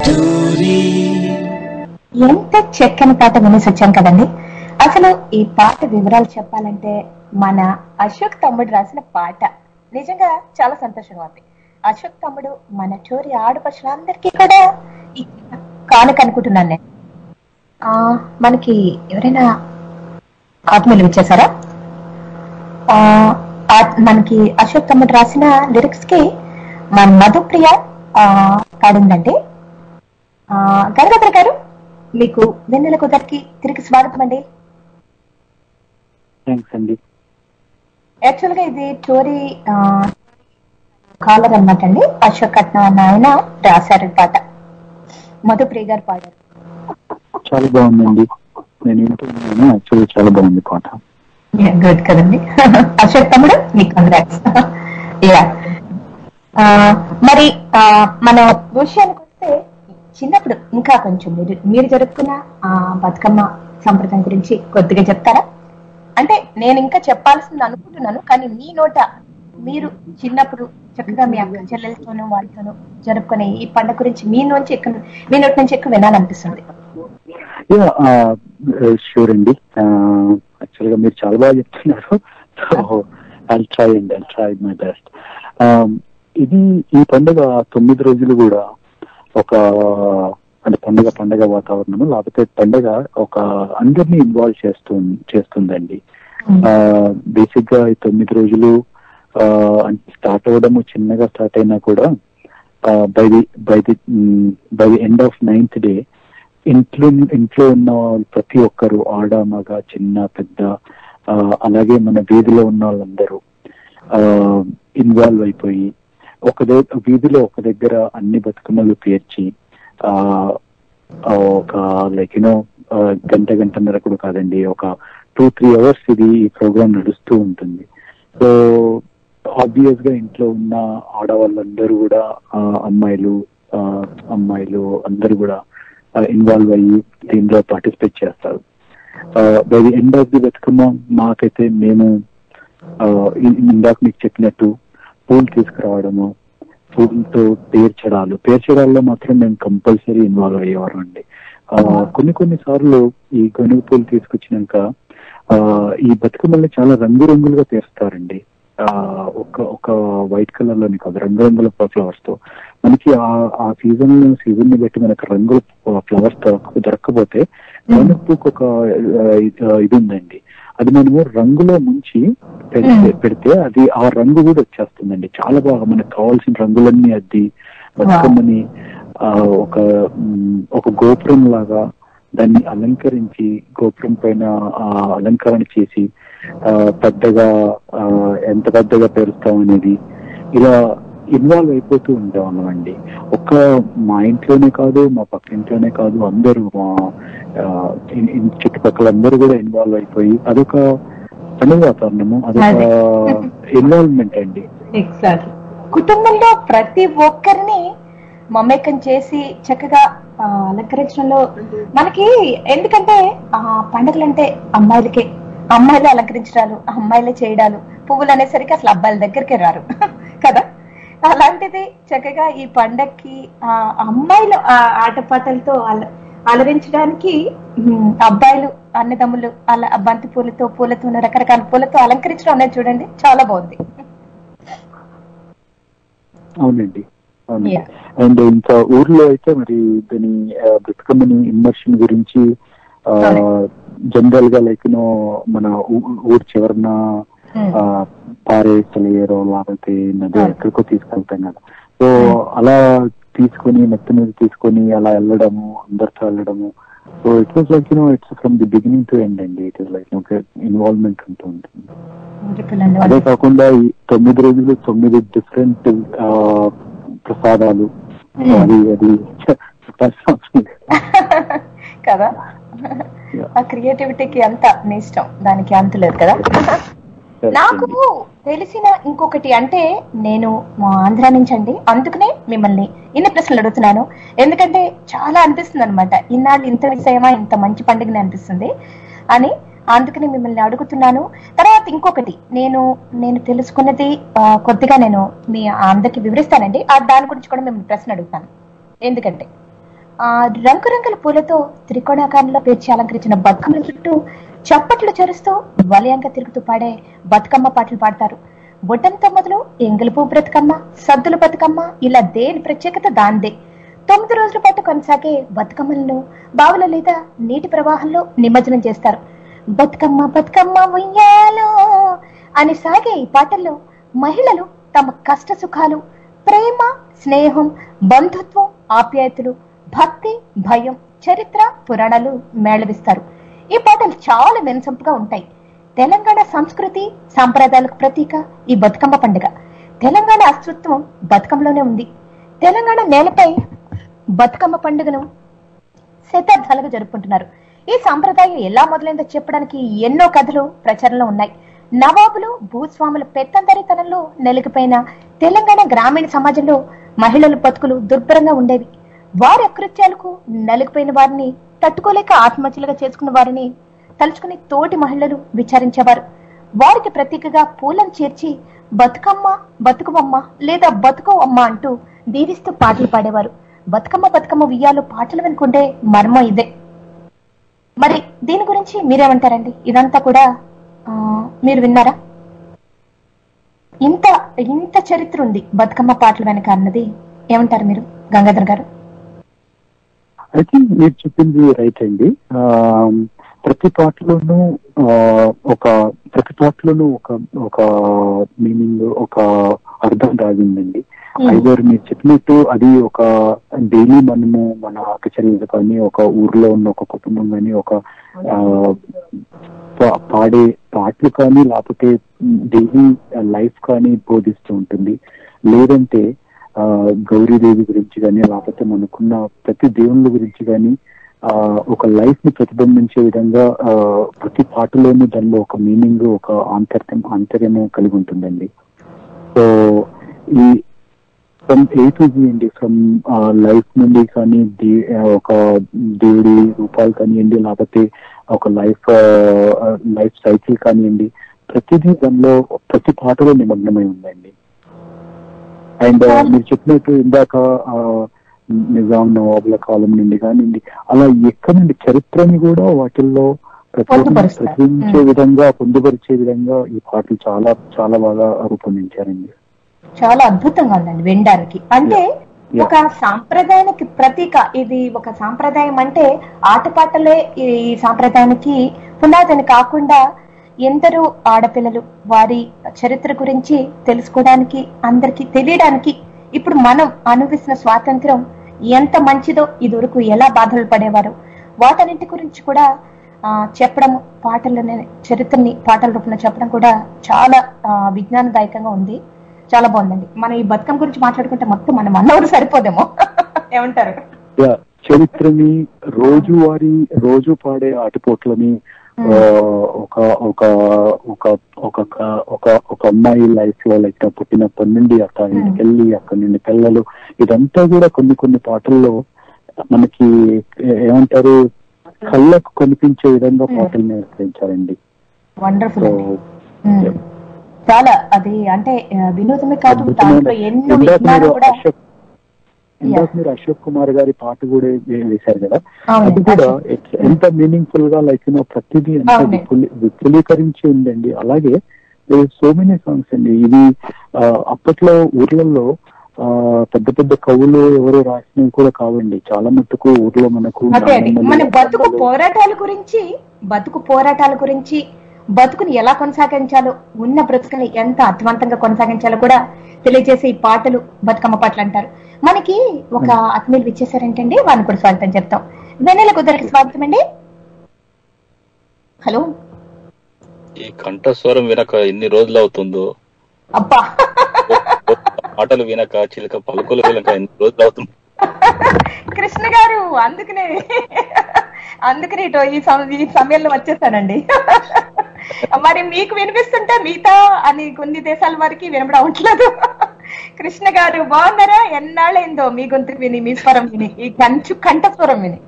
ఎంత చక్కని పాట వినేసి వచ్చాం కదండి అసలు ఈ పాట వివరాలు చెప్పాలంటే మన అశోక్ తమ్ముడు రాసిన పాట నిజంగా చాలా సంతోషంగా ఉంది అశోక్ తమ్ముడు మన చోరి ఆడపడుచులందరికీ కూడా ఈ కానుక అనుకుంటున్నాను నేను ఆ, మనకి ఎవరైనా ఆత్మీయులు ఇచ్చేసారా ఆ, ఆ- మనకి అశోక్ తమ్ముడు రాసిన లిరిక్స్ కి మన మధుప్రియ ఆ, పాడిందండి ఆ, గంగాధర్ గారు మీకు వెన్నెల కుదరికి తిరిగి స్వాగతం అండి థ్యాంక్స్ అండి యాక్చువల్ గా ఇది టోరీ కాలర్ అన్నమాట అండి అశోక్ కట్నం అన్న ఆయన రాశారు ఈ పాట మధుప్రియ గారు పాడారు చాలా బాగుందండి నేను వింటున్నాను యాక్చువల్లీ చాలా బాగుంది పాట గుడ్ కదండి అశోక్ తమ్ముడు మీకు కంగ్రాట్స్ యా మరి ఆ, మన విషయానికి వస్తే చిన్నప్పుడు ఇంకా కొంచెం మీరు మీరు జరుపుకున్న ఆ, బతుకమ్మ సంప్రదాయం గురించి కొద్దిగా చెప్తారా అంటే నేను ఇంకా చెప్పాల్సింది అనుకుంటున్నాను కానీ మీ నోట మీరు చిన్నప్పుడు చక్కగా మీ అక్క చెల్లెలతోనూ వాళ్ళతోనూ జరుపుకునే ఈ పండుగ గురించి మీ నుంచి ఎక్కువ మీ నోటి నుంచి ఎక్కువ వినాలనిపిస్తుంది యా షూర్ అండి యాక్చువల్ గా మీరు చాలా బాగా చెప్తున్నారు so I try and I try my best ఇది ఈ పండుగ తొమ్మిది రోజులు కూడా ఒక అంటే పండుగ పండుగ వాతావరణం లేకపోతే పండుగ ఒక అందరినీ ఇన్వాల్వ్ చేస్తూ చేస్తుందండి బేసిక్ గా ఈ తొమ్మిది రోజులు ఆ, అంటే స్టార్ట్ అవ్వడము చిన్నగా స్టార్ట్ అయినా కూడా by the by the by the end of ninth day ఇంట్లో ఇంట్లో ఉన్న వాళ్ళు ప్రతి ఒక్కరు ఆడ మగ చిన్న పెద్ద ఆ, అలాగే మన వీధిలో ఉన్న వాళ్ళందరూ ఇన్వాల్వ్ అయిపోయి ఒక దగ్గర వీధిలో ఒక దగ్గర అన్ని బతుకమ్మలు పేర్చి ఆ ఆ, ఒక లైక్ యూనో గంట గంటన్నర కూడా కాదండి ఒక టూ త్రీ అవర్స్ ఇది ఈ ప్రోగ్రామ్ నడుస్తూ ఉంటుంది సో ఆబ్వియస్ గా ఇంట్లో ఉన్న ఆడవాళ్ళందరూ కూడా ఆ, అమ్మాయిలు ఆ, అమ్మాయిలు అందరూ కూడా ఇన్వాల్వ్ అయ్యి దీనిలో పార్టిసిపేట్ చేస్తారు by the end of the Bathukamma మాకైతే మేము ఆ, ఇ- ఇందాక మీకు చెప్పినట్టు పూలు తీసుకురావడము పూలతో పేర్చడాలు పేర్చడాల్లో మాత్రం మేము కంపల్సరీ ఇన్వాల్వ్ అయ్యేవారు అండి ఆ, కొన్ని కొన్ని సార్లు ఈ గనుగు పూలు తీసుకొచ్చినాక ఆ, ఈ బతుకమ్మల్ని చాలా రంగురంగులుగా పేరుస్తారండి ఆ, ఒక ఒక వైట్ కలర్ లోని కాదు రంగురంగుల ఫ్లవర్స్ తో మనకి ఆ ఆ సీజన్ సీజన్ ని బట్టి మనకు రంగుల ఫ్లవర్స్ దొరకకపోతే గనుగు పూకు ఒక ఆ, ఇది- ఇది ఉందండి అది మనము రంగులో ముంచి పెడితే పెడితే అది ఆ రంగు కూడా వచ్చేస్తుందండి చాలా బాగా మనకు కావాల్సిన రంగులన్నీ అద్ది బతుకమ్మని ఆ, ఒక మ్, ఒక గోపురం లాగా దాన్ని అలంకరించి గోపురం పైన ఆ అలంకరణ చేసి ఆ, పెద్దగా ఆ, ఎంత పెద్దగా పేరుస్తాం అనేది ఇలా ఇన్వాల్వ్ అయిపోతూ ఉండేవాళ్ళం అండి ఒక్క మా ఇంట్లోనే కాదు మా పక్క ఇంట్లోనే కాదు అందరూ మా ఆ, ఇన్- ఇన్ చుట్టుపక్కల అందరూ కూడా ఇన్వాల్వ్ అయిపోయి అదొక పండుగ వాతావరణము అదొక ఇన్వాల్వ్మెంట్ అండి ఎగ్జాక్ట్లీ కుటుంబంలో ప్రతి ఒక్కరిని మమేకం చేసి చక్కగా ఆ, అలంకరించడంలో మనకి ఎందుకంటే ఆ పండుగలంటే అమ్మాయిలకే అమ్మాయిలే అలంకరించడాలు అమ్మాయిలే చేయడాలు పువ్వులు అనేసరికి అసలు అబ్బాయిల దగ్గరికి రారు కదా అలాంటిది చక్కగా ఈ పండక్కి ఆ అమ్మాయిలు ఆ ఆటపాటలతో అల- అలరించడానికి ఉమ్, అబ్బాయిలు అన్నదమ్ములు అలా బంతి పూలతో పూలతో రకరకాల పూలతో అలంకరించడం అనేది చూడండి చాలా బాగుంది అవునండి అవునండి Yeah. అండ్ ఇంకా ఊర్లో అయితే మరి దాని ఆ, బతుకమ్మని ఇమ్మర్షన్ గురించి Sorry. జనరల్ గా లైక్ నో మన ఊ- ఊరు చివరన Hmm. ఆ, పారే సెలయేరో లేకపోతే నది అవును. ఎక్కడికో తీసుకెళ్తాం కదా సో అలా తీసుకొని నెత్తి మీద తీసుకొని అలా వెళ్ళడము అందరితో వెళ్ళడము so it was like you know it's from the beginning to end అండి ఇట్ ఇస్ లైక్ ఒక ఇన్వాల్వ్మెంట్ ఉంటూ ఉంటుంది ఊరిపిల్లండి అదే కాకుండా ఈ తొమ్మిది రోజులు తొమ్మిది డిఫరెంట్ ప్రసాదాలు Hmm. అది అది చెప్పాల్సిన అవసరం లేదు. కదా Yeah. ఆ క్రియేటివిటీకి అంత నీ ఇష్టం దానికి అంత లేదు కదా నాకు తెలిసిన ఇంకొకటి అంటే నేను మా ఆంధ్ర నుంచి అండి అందుకనే మిమ్మల్ని ఇన్ని ప్రశ్నలు అడుగుతున్నాను ఎందుకంటే చాలా అనిపిస్తుంది అనమాట ఇన్నాళ్ళు ఇంత విషయమా ఇంత మంచి పండుగని అనిపిస్తుంది అని అందుకని మిమ్మల్ని అడుగుతున్నాను తర్వాత ఇంకొకటి నేను నేను తెలుసుకున్నది ఆ, కొద్దిగా నేను మీ అందరికి వివరిస్తానండి ఆ దాని గురించి కూడా మిమ్మల్ని ప్రశ్న అడుగుతాను ఎందుకంటే ఆ రంగురంగుల పూలతో త్రికోణాకారంలో పేర్చి అలంకరించిన బతుకమ్మల చుట్టూ చప్పట్లు చరుస్తూ వలయంగా తిరుగుతూ పాడే బతుకమ్మ పాటలు పాడతారు బొట్టంతో మొదలు ఎంగిలిపు బ్రతుకమ్మ సద్దుల బతుకమ్మ ఇలా దేని ప్రత్యేకత దాందే తొమ్మిది రోజుల పాటు కొనసాగే బతుకమ్మలను బావుల లేదా నీటి ప్రవాహంలో నిమజ్జనం చేస్తారు బతుకమ్మ బతుకమ్మ ఉయ్యాలో అని సాగే ఈ పాటల్లో మహిళలు తమ కష్ట సుఖాలు ప్రేమ స్నేహం బంధుత్వం ఆప్యాయతలు భక్తి భయం చరిత్ర పురాణాలు మేళవిస్తారు ఈ పాటలు చాలా వినసొంపుగా ఉంటాయి తెలంగాణ సంస్కృతి సాంప్రదాయాలకు ప్రతీక ఈ బతుకమ్మ పండుగ తెలంగాణ అస్తిత్వం బతుకమ్మలోనే ఉంది తెలంగాణ నేలపై బతుకమ్మ పండుగను శతాబ్దాలుగా జరుపుకుంటున్నారు ఈ సాంప్రదాయం ఎలా మొదలైందో చెప్పడానికి ఎన్నో కథలు ప్రచారంలో ఉన్నాయి నవాబులు భూస్వాముల పెత్తందరితనంలో నెలకిపోయిన తెలంగాణ గ్రామీణ సమాజంలో మహిళల బతుకులు దుర్భరంగా ఉండేవి వారి అకృత్యాలకు నలిగిపోయిన వారిని తట్టుకోలేక ఆత్మహత్యలుగా చేసుకున్న వారిని తలుచుకుని తోటి మహిళలు విచారించేవారు వారికి ప్రతీకగా పూలను చేర్చి బతుకమ్మ బతుకమ్మ లేదా బతుకు అమ్మ అంటూ దీవిస్తూ పాటలు పాడేవారు బతుకమ్మ బతుకమ్మ ఉయ్యాలు పాటలు వినుకుంటే మర్మం ఇదే మరి దీని గురించి మీరేమంటారండి ఇదంతా కూడా ఆ, మీరు విన్నారా ఇంత ఇంత చరిత్ర ఉంది బతుకమ్మ పాటలు వెనక అన్నది ఏమంటారు మీరు గంగాధర్ గారు ఐ థింక్ మీరు చెప్పింది రైట్ అండి ఆ, ప్రతి పాటలోనూ ఆ, ఒక ప్రతి పాటలోనూ ఒక ఒక మీనింగ్ ఒక అర్థం దాగిందండి Hmm. ఐదర్ మీరు చెప్పినట్టు అది ఒక డైలీ మనము మన ఆకచర్యలు కానీ ఒక ఊర్లో ఉన్న ఒక కుటుంబం కానీ ఒక ఆ, పా- పాడే పాటలు కానీ లేకపోతే డైలీ లైఫ్ కానీ బోధిస్తూ ఉంటుంది లేదంటే ఆ, గౌరీదేవి గురించి కానీ లేకపోతే మనకున్న ప్రతి దేవుళ్ళ గురించి కానీ ఆ, ఒక లైఫ్ ని ప్రతిబింబించే విధంగా ఆ, ప్రతి పాటలోనూ దానిలో ఒక మీనింగ్ ఒక ఆంతర్యం ఆంతర్యము కలిగి ఉంటుందండి సో ఈ ఫ్రమ్ ఏ టు జీ అండి ఫ్రమ్ లైఫ్ నుండి కానీ దే- ఆ, ఒక దేవుడి రూపాలు కానివ్వండి లేకపోతే ఒక లైఫ్ లైఫ్ సైకిల్ కానివ్వండి ప్రతిదీ దానిలో ప్రతి పాటలో నిమగ్నమై ఉందండి అండ్ మీరు చెప్పినట్టు ఇందాక ఆ, నిజాం నవాబుల కాలం నుండి కానివ్వండి అలా ఎక్కడి నుండి చరిత్రని కూడా వాటిల్లో ప్రతి- పొందుపరుస్తారు. ప్రచురించే విధంగా పొందుపరిచే విధంగా ఈ పాటలు చాలా చాలా బాగా రూపొందించారండి చాలా అద్భుతంగా ఉందండి వినడానికి అంటే Yeah. ఒక సాంప్రదాయానికి ప్రతీక ఇది ఒక సాంప్రదాయం అంటే ఆటపాటలే ఈ సాంప్రదాయానికి పునాదని కాకుండా ఎందరో ఆడపిల్లలు వారి చరిత్ర గురించి తెలుసుకోవడానికి అందరికి తెలియడానికి ఇప్పుడు మనం అనుభవిస్తున్న స్వాతంత్రం ఎంత మంచిదో ఇదివరకు ఎలా బాధలు పడేవారు వాటన్నింటి గురించి కూడా ఆ, చెప్పడం పాటలని చరిత్రని పాటల రూపంలో చెప్పడం కూడా చాలా ఆ, విజ్ఞానదాయకంగా ఉంది చాలా బాగుందండి మనం ఈ బతుకమ్మ గురించి మాట్లాడుకుంటే మొత్తం మనం అన్నవరు సరిపోదేమో ఏమంటారు యా, చరిత్రని రోజువారీ రోజు పాడే ఆటపోట్లని ఆ, ఒక ఒక ఒక ఒక ఒక ఒక అమ్మాయి లైఫ్ లో లైక్ పుట్టినప్పటి నుండి అక్క ఇంటికి వెళ్ళి అక్కడి నుండి పిల్లలు ఇదంతా కూడా కొన్ని కొన్ని పాటల్లో మనకి ఏ- ఏమంటారు కళ్ళకు కనిపించే విధంగా పాటలు నేర్పించారండి వండర్ఫుల్ సో అండి ఉమ్. చాలా అది అంటే ఆ, వినోదమే కాదు దాంట్లో ఎన్నో ఇందాక విజ్ఞానం మీరు కూడా అశోక్ ఇందాక మీరు అశోక్ కుమార్ గారి పాట కూడా వే- వేశారు కదా అవునండి, అది కూడా అశోక్. it's ఎంత మీనింగ్ఫుల్ గా లైక్ యూనో ప్రతిదీ ఎంత అవునండి. విపులి- విపులీకరించి ఉందండి అలాగే సో మెనీ సాంగ్స్ అండి ఇది ఆ, అప్పట్లో ఊర్లలో ఆ, పెద్ద పెద్ద కవులు ఎవరు రాసినవి కూడా కావండి చాలా మట్టుకు ఊర్లో మనకు అదే అది నానమ్మలు, మన బతుకు అమ్మమ్మలు, పోరాటాల గురించి బతుకు పోరాటాల గురించి బతుకుని ఎలా కొనసాగించాలో ఉన్న బ్రతుకుని ఎంత అర్థవంతంగా కొనసాగించాలో కూడా తెలియజేసే ఈ పాటలు బతుకమ్మ పాటలు అంటారు మనకి ఒక ఆత్మీయులు ఇచ్చేసారేంటండి వారిని కూడా స్వాగతం చెప్తాం వెన్నెల కుదరికి స్వాగతం అండి హలో ఈ కంఠస్వరం వినక ఎన్ని రోజులు అవుతుందో అబ్బా మాటలు వినక చిలక పలుకులు వినక ఎన్ని రోజులు అవుతుంది కృష్ణ గారు అందుకనే అందుకనే ఇటు ఈ సమ- ఈ సమయంలో వచ్చేసానండి మరి మీకు వినిపిస్తుంటే మిగతా అని కొన్ని దేశాల వారికి వినపడం అవట్లేదు కృష్ణ గారు బాగున్నారా ఎన్నాళ్ళైందో మీ గొంతు విని మీ స్వరం విని ఈ కంచు కంఠస్వరం విని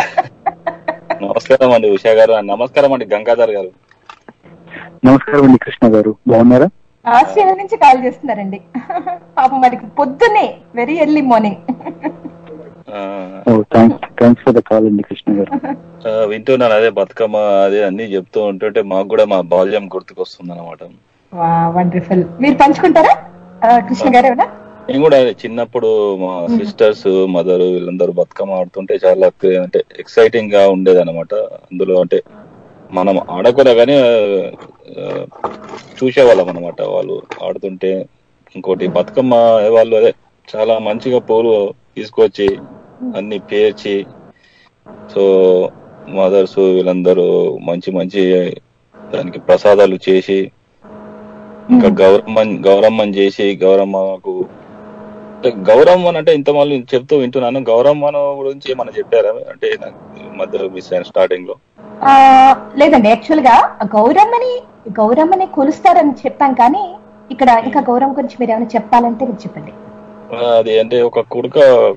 నమస్కారం అండి ఉషా గారు నమస్కారం అండి గంగాధర్ గారు నమస్కారం అండి కృష్ణ గారు బాగున్నారా ఆస్ట్రేలియా నుంచి కాల్ చేస్తున్నారండి పాపం మరి పొద్దున్నే వెరీ ఎర్లీ మార్నింగ్ ఆ, ఓ thanks thanks for the call అండి కృష్ణ గారు ఆ, వింటున్నాను అదే బతుకమ్మ అదే అన్ని చెప్తూ ఉంటుంటే మాకు కూడా మా బాల్యం గుర్తుకొస్తుంది అనమాట వండర్ఫుల్ మీరు పంచుకుంటారా ఆ, కృష్ణ గారు ఏమన్నా నేను కూడా అదే చిన్నప్పుడు మా సిస్టర్స్ మదర్ వీళ్ళందరూ బతుకమ్మ ఆడుతుంటే చాలా అంటే ఎక్సైటింగ్ గా ఉండేది అనమాట అందులో అంటే మనం ఆడకూడదు కానీ ఆ, చూసేవాళ్ళం అనమాట వాళ్ళు ఆడుతుంటే ఇంకోటి బతుకమ్మ వాళ్ళు అదే చాలా మంచిగా పూలు తీసుకొచ్చి అన్ని పేర్చి సో మదర్స్ వీళ్ళందరూ మంచి మంచి దానికి ప్రసాదాలు చేసి ఇంకా గౌరమ్మ గౌరమ్మని చేసి గౌరమ్మకు అంటే గౌరమ్మన్ అంటే ఇంత మళ్ళీ చెప్తూ వింటున్నాను గౌరమ్మను గురించి ఏమన్నా చెప్పారా అంటే నాకు మధ్యలో మిస్ అయిన స్టార్టింగ్ లో ఆ, లేదండి యాక్చువల్ గా గౌరమ్మని గౌరమ్మని కొలుస్తారని చెప్పాం కానీ ఇక్కడ ఇంకా గౌరవం గురించి మీరు ఏమైనా చెప్పాలంటే మీరు చెప్పండి ఆ, అది అంటే ఒక కుడక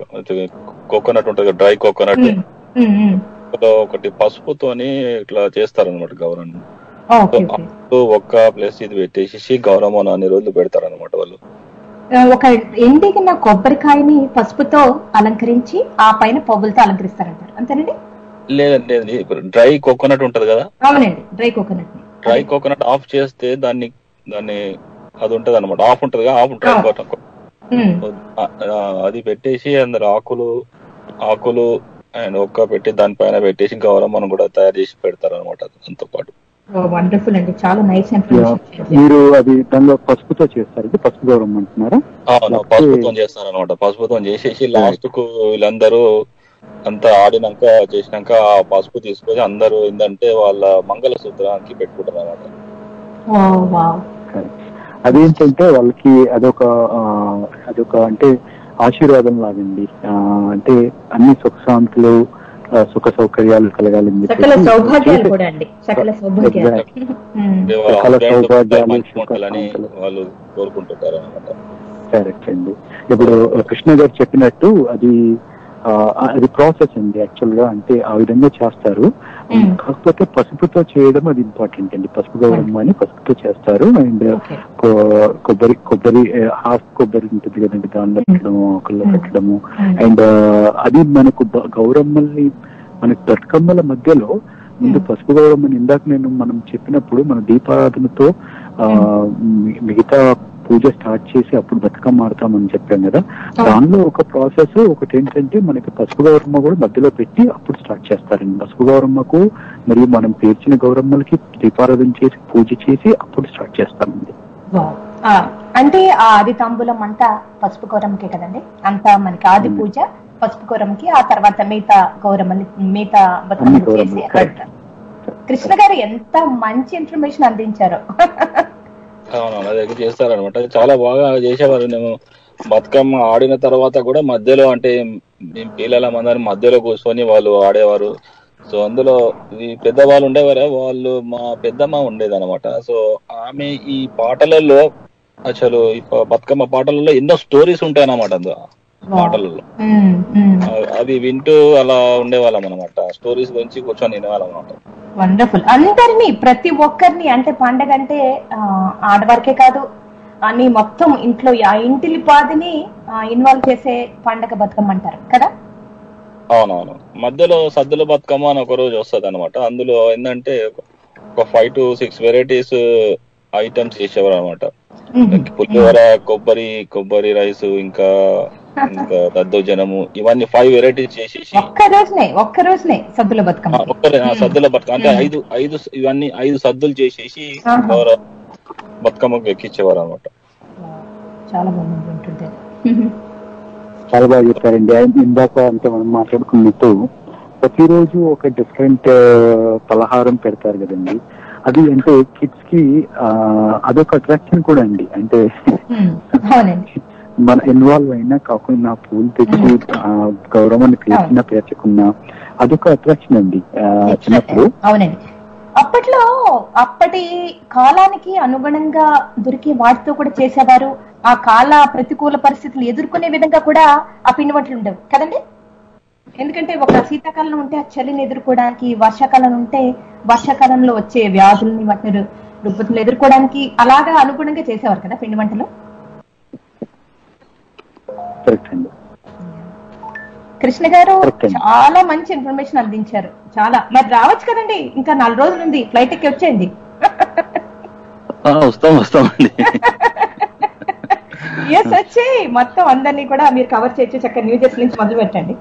కోకోనట్ ఉంటుంది dry coconut um, um, um. ఒకటి పసుపుతోని ఇట్లా చేస్తారనమాట గౌరవం ఓకే ఓకే అప్పుడు ఒక్క ప్లేస్ ఇది పెట్టేసి గౌరమ్మను అన్ని రోజులు పెడతారనమాట వాళ్ళు ఆ, ఒక ఎండిగిన కొబ్బరికాయని పసుపుతో అలంకరించి ఆ పైన పువ్వులతో అలంకరిస్తారంటారు అంతేనండి లేదండి అది ఇప్పుడు డ్రై కోకోనట్ ఉంటది కదా అవునండి డ్రై కోకోనట్ ని డ్రై కోకోనట్ ఆఫ్ చేస్తే దాన్ని దాన్ని అది ఉంటది అనమాట ఆఫ్ ఉంటది కదా ఆఫ్ డ్రై ఆ. కోకోనట్ ఉమ్, ఆ, ఆ, అది పెట్టేసి అందరు ఆకులు ఆకులు అండ్ ఒక్క పెట్టి దానిపైన పెట్టేసి గౌరమ్మను కూడా తయారు చేసి పెడతారు అనమాట దాంతో పాటు వండర్ఫుల్ అండి చాలా నైస్ Yeah. ఇన్ఫర్మేషన్ మీరు అది దానిలో పసుపుతో చేస్తారు ఇది పసుపు గౌరవం అంటున్నారా అవును లేకపోతే- పసుపుతో చేస్తారు అనమాట పసుపుతో చేసేసి లాస్ట్ కు వీళ్ళందరూ అంతా ఆడినాక చేసినాక ఆ పసుపు తీసుకొని అందరూ ఏంటంటే వాళ్ళ మంగళసూత్రానికి పెట్టుకుంటారు అనమాట వావ్ Correct. అదేంటంటే వాళ్ళకి అదొక ఆ, అదొక అంటే ఆశీర్వాదం లాగండి ఆ, అంటే అన్ని సుఖ శాంతులు ఆ, సుఖ సౌకర్యాలు కలగాలని సకల చెప్పేసి సౌభాగ్యాలు చేసే- కూడా అండి సకల సౌభాగ్యాలు Exactly. ఉమ్. అంటే వాళ్ళ సకల husband సౌభాగ్యాలు, మంచి సుఖ ఉండాలని శాంతులు. వాళ్ళు కోరుకుంటుంటారు అనమాట కరెక్ట్ అండి ఇప్పుడు కృష్ణ గారు చెప్పినట్టు అది ఆ, అది ప్రాసెస్ అండి యాక్చువల్ గా అంటే ఆ విధంగా చేస్తారు Mm. కాకపోతే పసుపుతో చేయడం అది ఇంపార్టెంట్ అండి పసుపు గౌరమ్మ అని పసుపుతో చేస్తారు అండ్ Okay. కొబ్బరి కొబ్బరి హాఫ్ కొబ్బరి ఉంటుంది కదండి దానిలో పెట్టడము ఒకళ్ళు Mm. పెట్టడము Mm. అండ్ అది మనకు బ- గౌరమ్మల్ని మనకు బతుకమ్మల మధ్యలో ముందు Mm. పసుపు గౌరమ్మని ఇందాక నేను మనం చెప్పినప్పుడు మన దీపారాధనతో ఆ, మి- మిగతా పూజ స్టార్ట్ చేసి అప్పుడు బతుకమ్మ ఆడతామని చెప్పాం కదా Oh. దానిలో ఒక ప్రాసెస్ ఒకటి ఏంటంటే మనకి పసుపు గౌరమ్మ కూడా మధ్యలో పెట్టి అప్పుడు స్టార్ట్ చేస్తారండి పసుపు గౌరమ్మకు మరియు మనం పేర్చిన గౌరమ్మలకి దీపారాధన చేసి పూజ చేసి అప్పుడు స్టార్ట్ చేస్తామండి Wow. ఆ, అంటే ఆ ఆది తాంబూలం అంతా పసుపు గౌరమ్మకే కదండి అంతా మనకి ఆది Mm. పూజ పసుపు గౌరమ్మకి ఆ తర్వాత మిగతా గౌరమ్మని మిగతా బతుకమ్మలు అన్ని గౌరమ్మలు, చేసి correct. కృష్ణ గారు ఎంత మంచి ఇన్ఫర్మేషన్ అందించారో అవునవును అది ఎగ్గు చేస్తారనమాట చాలా బాగా చేసేవారు నేను బతుకమ్మ ఆడిన తర్వాత కూడా మధ్యలో అంటే మేము పిల్లల మందరి మధ్యలో కూర్చొని వాళ్ళు ఆడేవారు సో అందులో ఈ పెద్దవాళ్ళు ఉండేవారు వాళ్ళు మా పెద్దమ్మ ఉండేది అనమాట సో ఆమె ఈ పాటలలో అసలు ఈ ప- బతుకమ్మ పాటలలో ఎన్నో స్టోరీస్ ఉంటాయి అన్నమాట అందులో పాటలలో ఉమ్, ఉమ్. అవి- అవి వింటూ అలా ఉండేవాళ్ళం అనమాట స్టోరీస్ గురించి కూర్చొని వినేవాళ్ళం అనమాట వండర్ఫుల్ అందరినీ ప్రతి ఒక్కరిని అంటే పండగ అంటే ఆ, ఆడవారికే కాదు అని మొత్తం ఇంట్లో ఆ ఇంటిలి పాదిని ఇన్వాల్వ్ చేసే పండగ బతుకమ్మ అంటారు కదా అవునవును మధ్యలో సద్దుల బతుకమ్మ అని ఒక రోజు వస్తుంది అనమాట అందులో ఏంటంటే ఒక five to six varieties items చేసేవారు అనమాట పులిహోర కొబ్బరి కొబ్బరి రైస్ ఇంకా ఇంకా దద్దోజనము ఇవన్నీ ఫైవ్ వెరైటీస్ చేసేసి ఒక్క రోజునే ఒక్క రోజునే సద్దుల బతుకమ్మ ఆ, ఒక్కరే ఆ, సద్దుల బతుకమ్మ అంటే ఐదు ఐదు ఇవన్నీ ఐదు సద్దులు చేసేసి ఆహా. గౌరవ బతుకమ్మకు ఎక్కించేవారు అనమాట చాలా బాగుంది ఉంటుంటే చాలా బాగా చెప్పారండి ఆయన ఇందాక అంటే మనం మాట్లాడుకున్నట్టు ప్రతిరోజు ఒక డిఫరెంట్ పలహారం పెడతారు కదండి అది అంటే కిడ్స్ కి ఆ, అదొక అట్రాక్షన్ కూడా అండి అంటే అవునండి మన ఇన్వాల్వ్ అయినా కాకుండా పూలు తెచ్చి ఆ, గౌరవాన్ని పేర్చినా పేర్చకున్నా అదొక అట్రాక్షన్ అండి ఆ, చిన్నప్పుడు అవునండి అప్పట్లో అప్పటి కాలానికి అనుగుణంగా దొరికి వాటితో కూడా చేసేవారు ఆ కాల ప్రతికూల పరిస్థితులు ఎదుర్కొనే విధంగా కూడా ఆ పిండి వంటలు ఉండేవి కదండి ఎందుకంటే ఒక శీతాకాలం ఉంటే ఆ చలిని ఎదుర్కోవడానికి వర్షాకాలం ఉంటే వర్షాకాలంలో వచ్చే వ్యాధుల్ని వాటిని రు- రుగ్మతులు ఎదుర్కోవడానికి అలాగా అనుగుణంగా చేసేవారు కదా పిండి వంటలు కరెక్ట్ అండి కృష్ణ గారు Okay. చాలా మంచి ఇన్ఫర్మేషన్ అందించారు చాలా మరి రావచ్చు కదండి ఇంకా నాలుగు రోజులు ఉంది ఫ్లైట్ ఎక్కి వచ్చేయండి ఆ, వస్తాం వస్తామండి ఎస్ వచ్చి మొత్తం అందరినీ కూడా మీరు కవర్ చేయొచ్చు చక్కగా న్యూ జెర్సీ నుంచి మొదలు పెట్టండి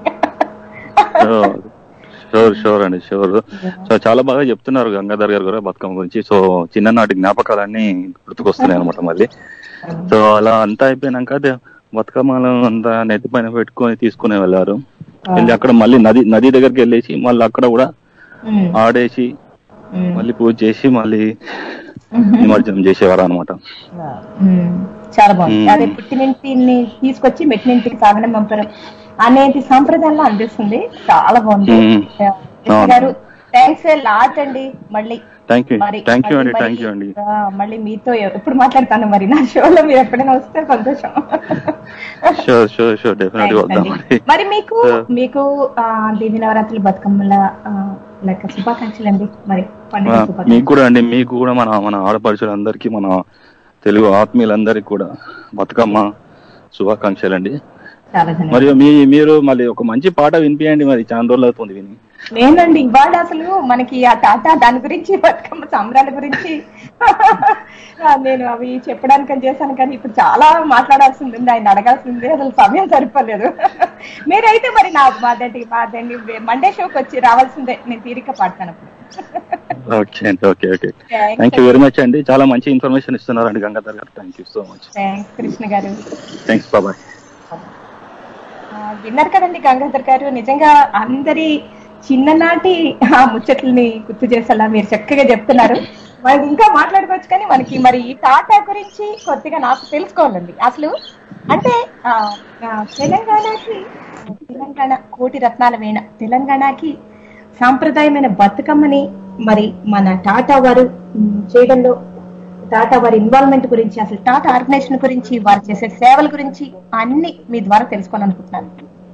షూర్ షూర్ అండి షూర్ సో చాలా బాగా చెప్తున్నారు గంగాధర్ గారు కూడా బతుకమ్మ గురించి సో చిన్ననాటి జ్ఞాపకాలన్నీ గుర్తుకొస్తున్నాయి అనమాట మళ్ళీ సో అలా అంతా అయిపోయినాక దే- బతుకమ్మలు అంతా నెత్తి పైన పెట్టుకొని తీసుకుని వెళ్ళారు వెళ్ళి అక్కడ మళ్ళీ నది నది దగ్గరికి వెళ్ళేసి మళ్ళీ అక్కడ కూడా ఉమ్, ఆడేసి ఉమ్, మళ్ళీ పూజ చేసి మళ్ళీ నిమజ్జనం చేసేవారు అనమాట ఉమ్, చాలా బాగుంది ఉమ్. అదే పుట్టినింటిని తీసుకొచ్చి మెట్టినింటికి సాగనం పంపడం అనేది సాంప్రదాయంలో అనిపిస్తుంది చాలా బాగుంది ఉమ్. కృష్ణ గారు థ్యాంక్స్ లాట్ అండి మళ్ళీ థ్యాంక్ యూ మరి థ్యాంక్ యూ మళ్ళీ అండి థ్యాంక్ యూ అండి ఆ, మళ్ళీ మీతో ఎప్పుడు మాట్లాడతాను మరి నా షోలో మీరు ఎప్పుడైనా వస్తే సంతోషం షూర్ షూర్ షూర్ డెఫినెట్ గా Thanks అండి. వద్దామండి మరి మీకు So- మీకు ఆ, దేవి నవరాత్రులు బతుకమ్మల ఆ, లెక్క శుభాకాంక్షలు అండి మరి పండుగ ఆ, మీకు శుభాకాంక్షలు కూడా అండి మీకు కూడా మన మన ఆడపడుచులందరికీ మన తెలుగు ఆత్మీయులందరికీ కూడా బతుకమ్మ శుభాకాంక్షలు అండి చాలా ధన్యవాదాలు మరియు మీ మీరు మళ్ళీ ఒక మంచి పాట వినిపించండి మరి చాలా రోజులు అవుతుంది విని నేనండి ఇవాళ అసలు మనకి ఆ టాటా దాని గురించి బతుకమ్మ సంబరాల గురించి ఆ, నేను అవి చెప్పడానికి అని చేశాను కానీ ఇప్పుడు చాలా మాట్లాడాల్సింది ఉంది ఆయన అడగాల్సింది అసలు సమయం సరిపోలేదు మీరైతే మరి నా మాదండి మాదండి మండే షోకి వచ్చి రావాల్సిందే నేను తీరిక పాడతాను అప్పుడు ఓకే అండి okay okay Thanks thank you very much అండి చాలా మంచి ఇన్ఫర్మేషన్ ఇస్తున్నారండి Gangadhar garu thank you so much thanks Krishna garu thanks బాబాయ్ ఆ, విన్నారు కదండి గంగాధర్ గారు నిజంగా అందరి చిన్ననాటి ఆ ముచ్చట్లని గుర్తు చేసేలా మీరు చక్కగా చెప్తున్నారు మరి ఇంకా మాట్లాడుకోవచ్చు కానీ మనకి మరి ఈ టాటా గురించి కొద్దిగా నాకు తెలుసుకోవాలండి అసలు అంటే ఆ, ఆ, తెలంగాణకి తెలంగాణ కోటి రత్నాల వీణ తెలంగాణకి సాంప్రదాయమైన బతుకమ్మని మరి మన టాటా వారు ఉమ్, చేయడంలో టాటా వారి ఇన్వాల్వ్మెంట్ గురించి అసలు టాటా ఆర్గనైజేషన్ గురించి వారు చేసే సేవల గురించి అన్ని మీ ద్వారా తెలుసుకోవాలనుకుంటున్నాను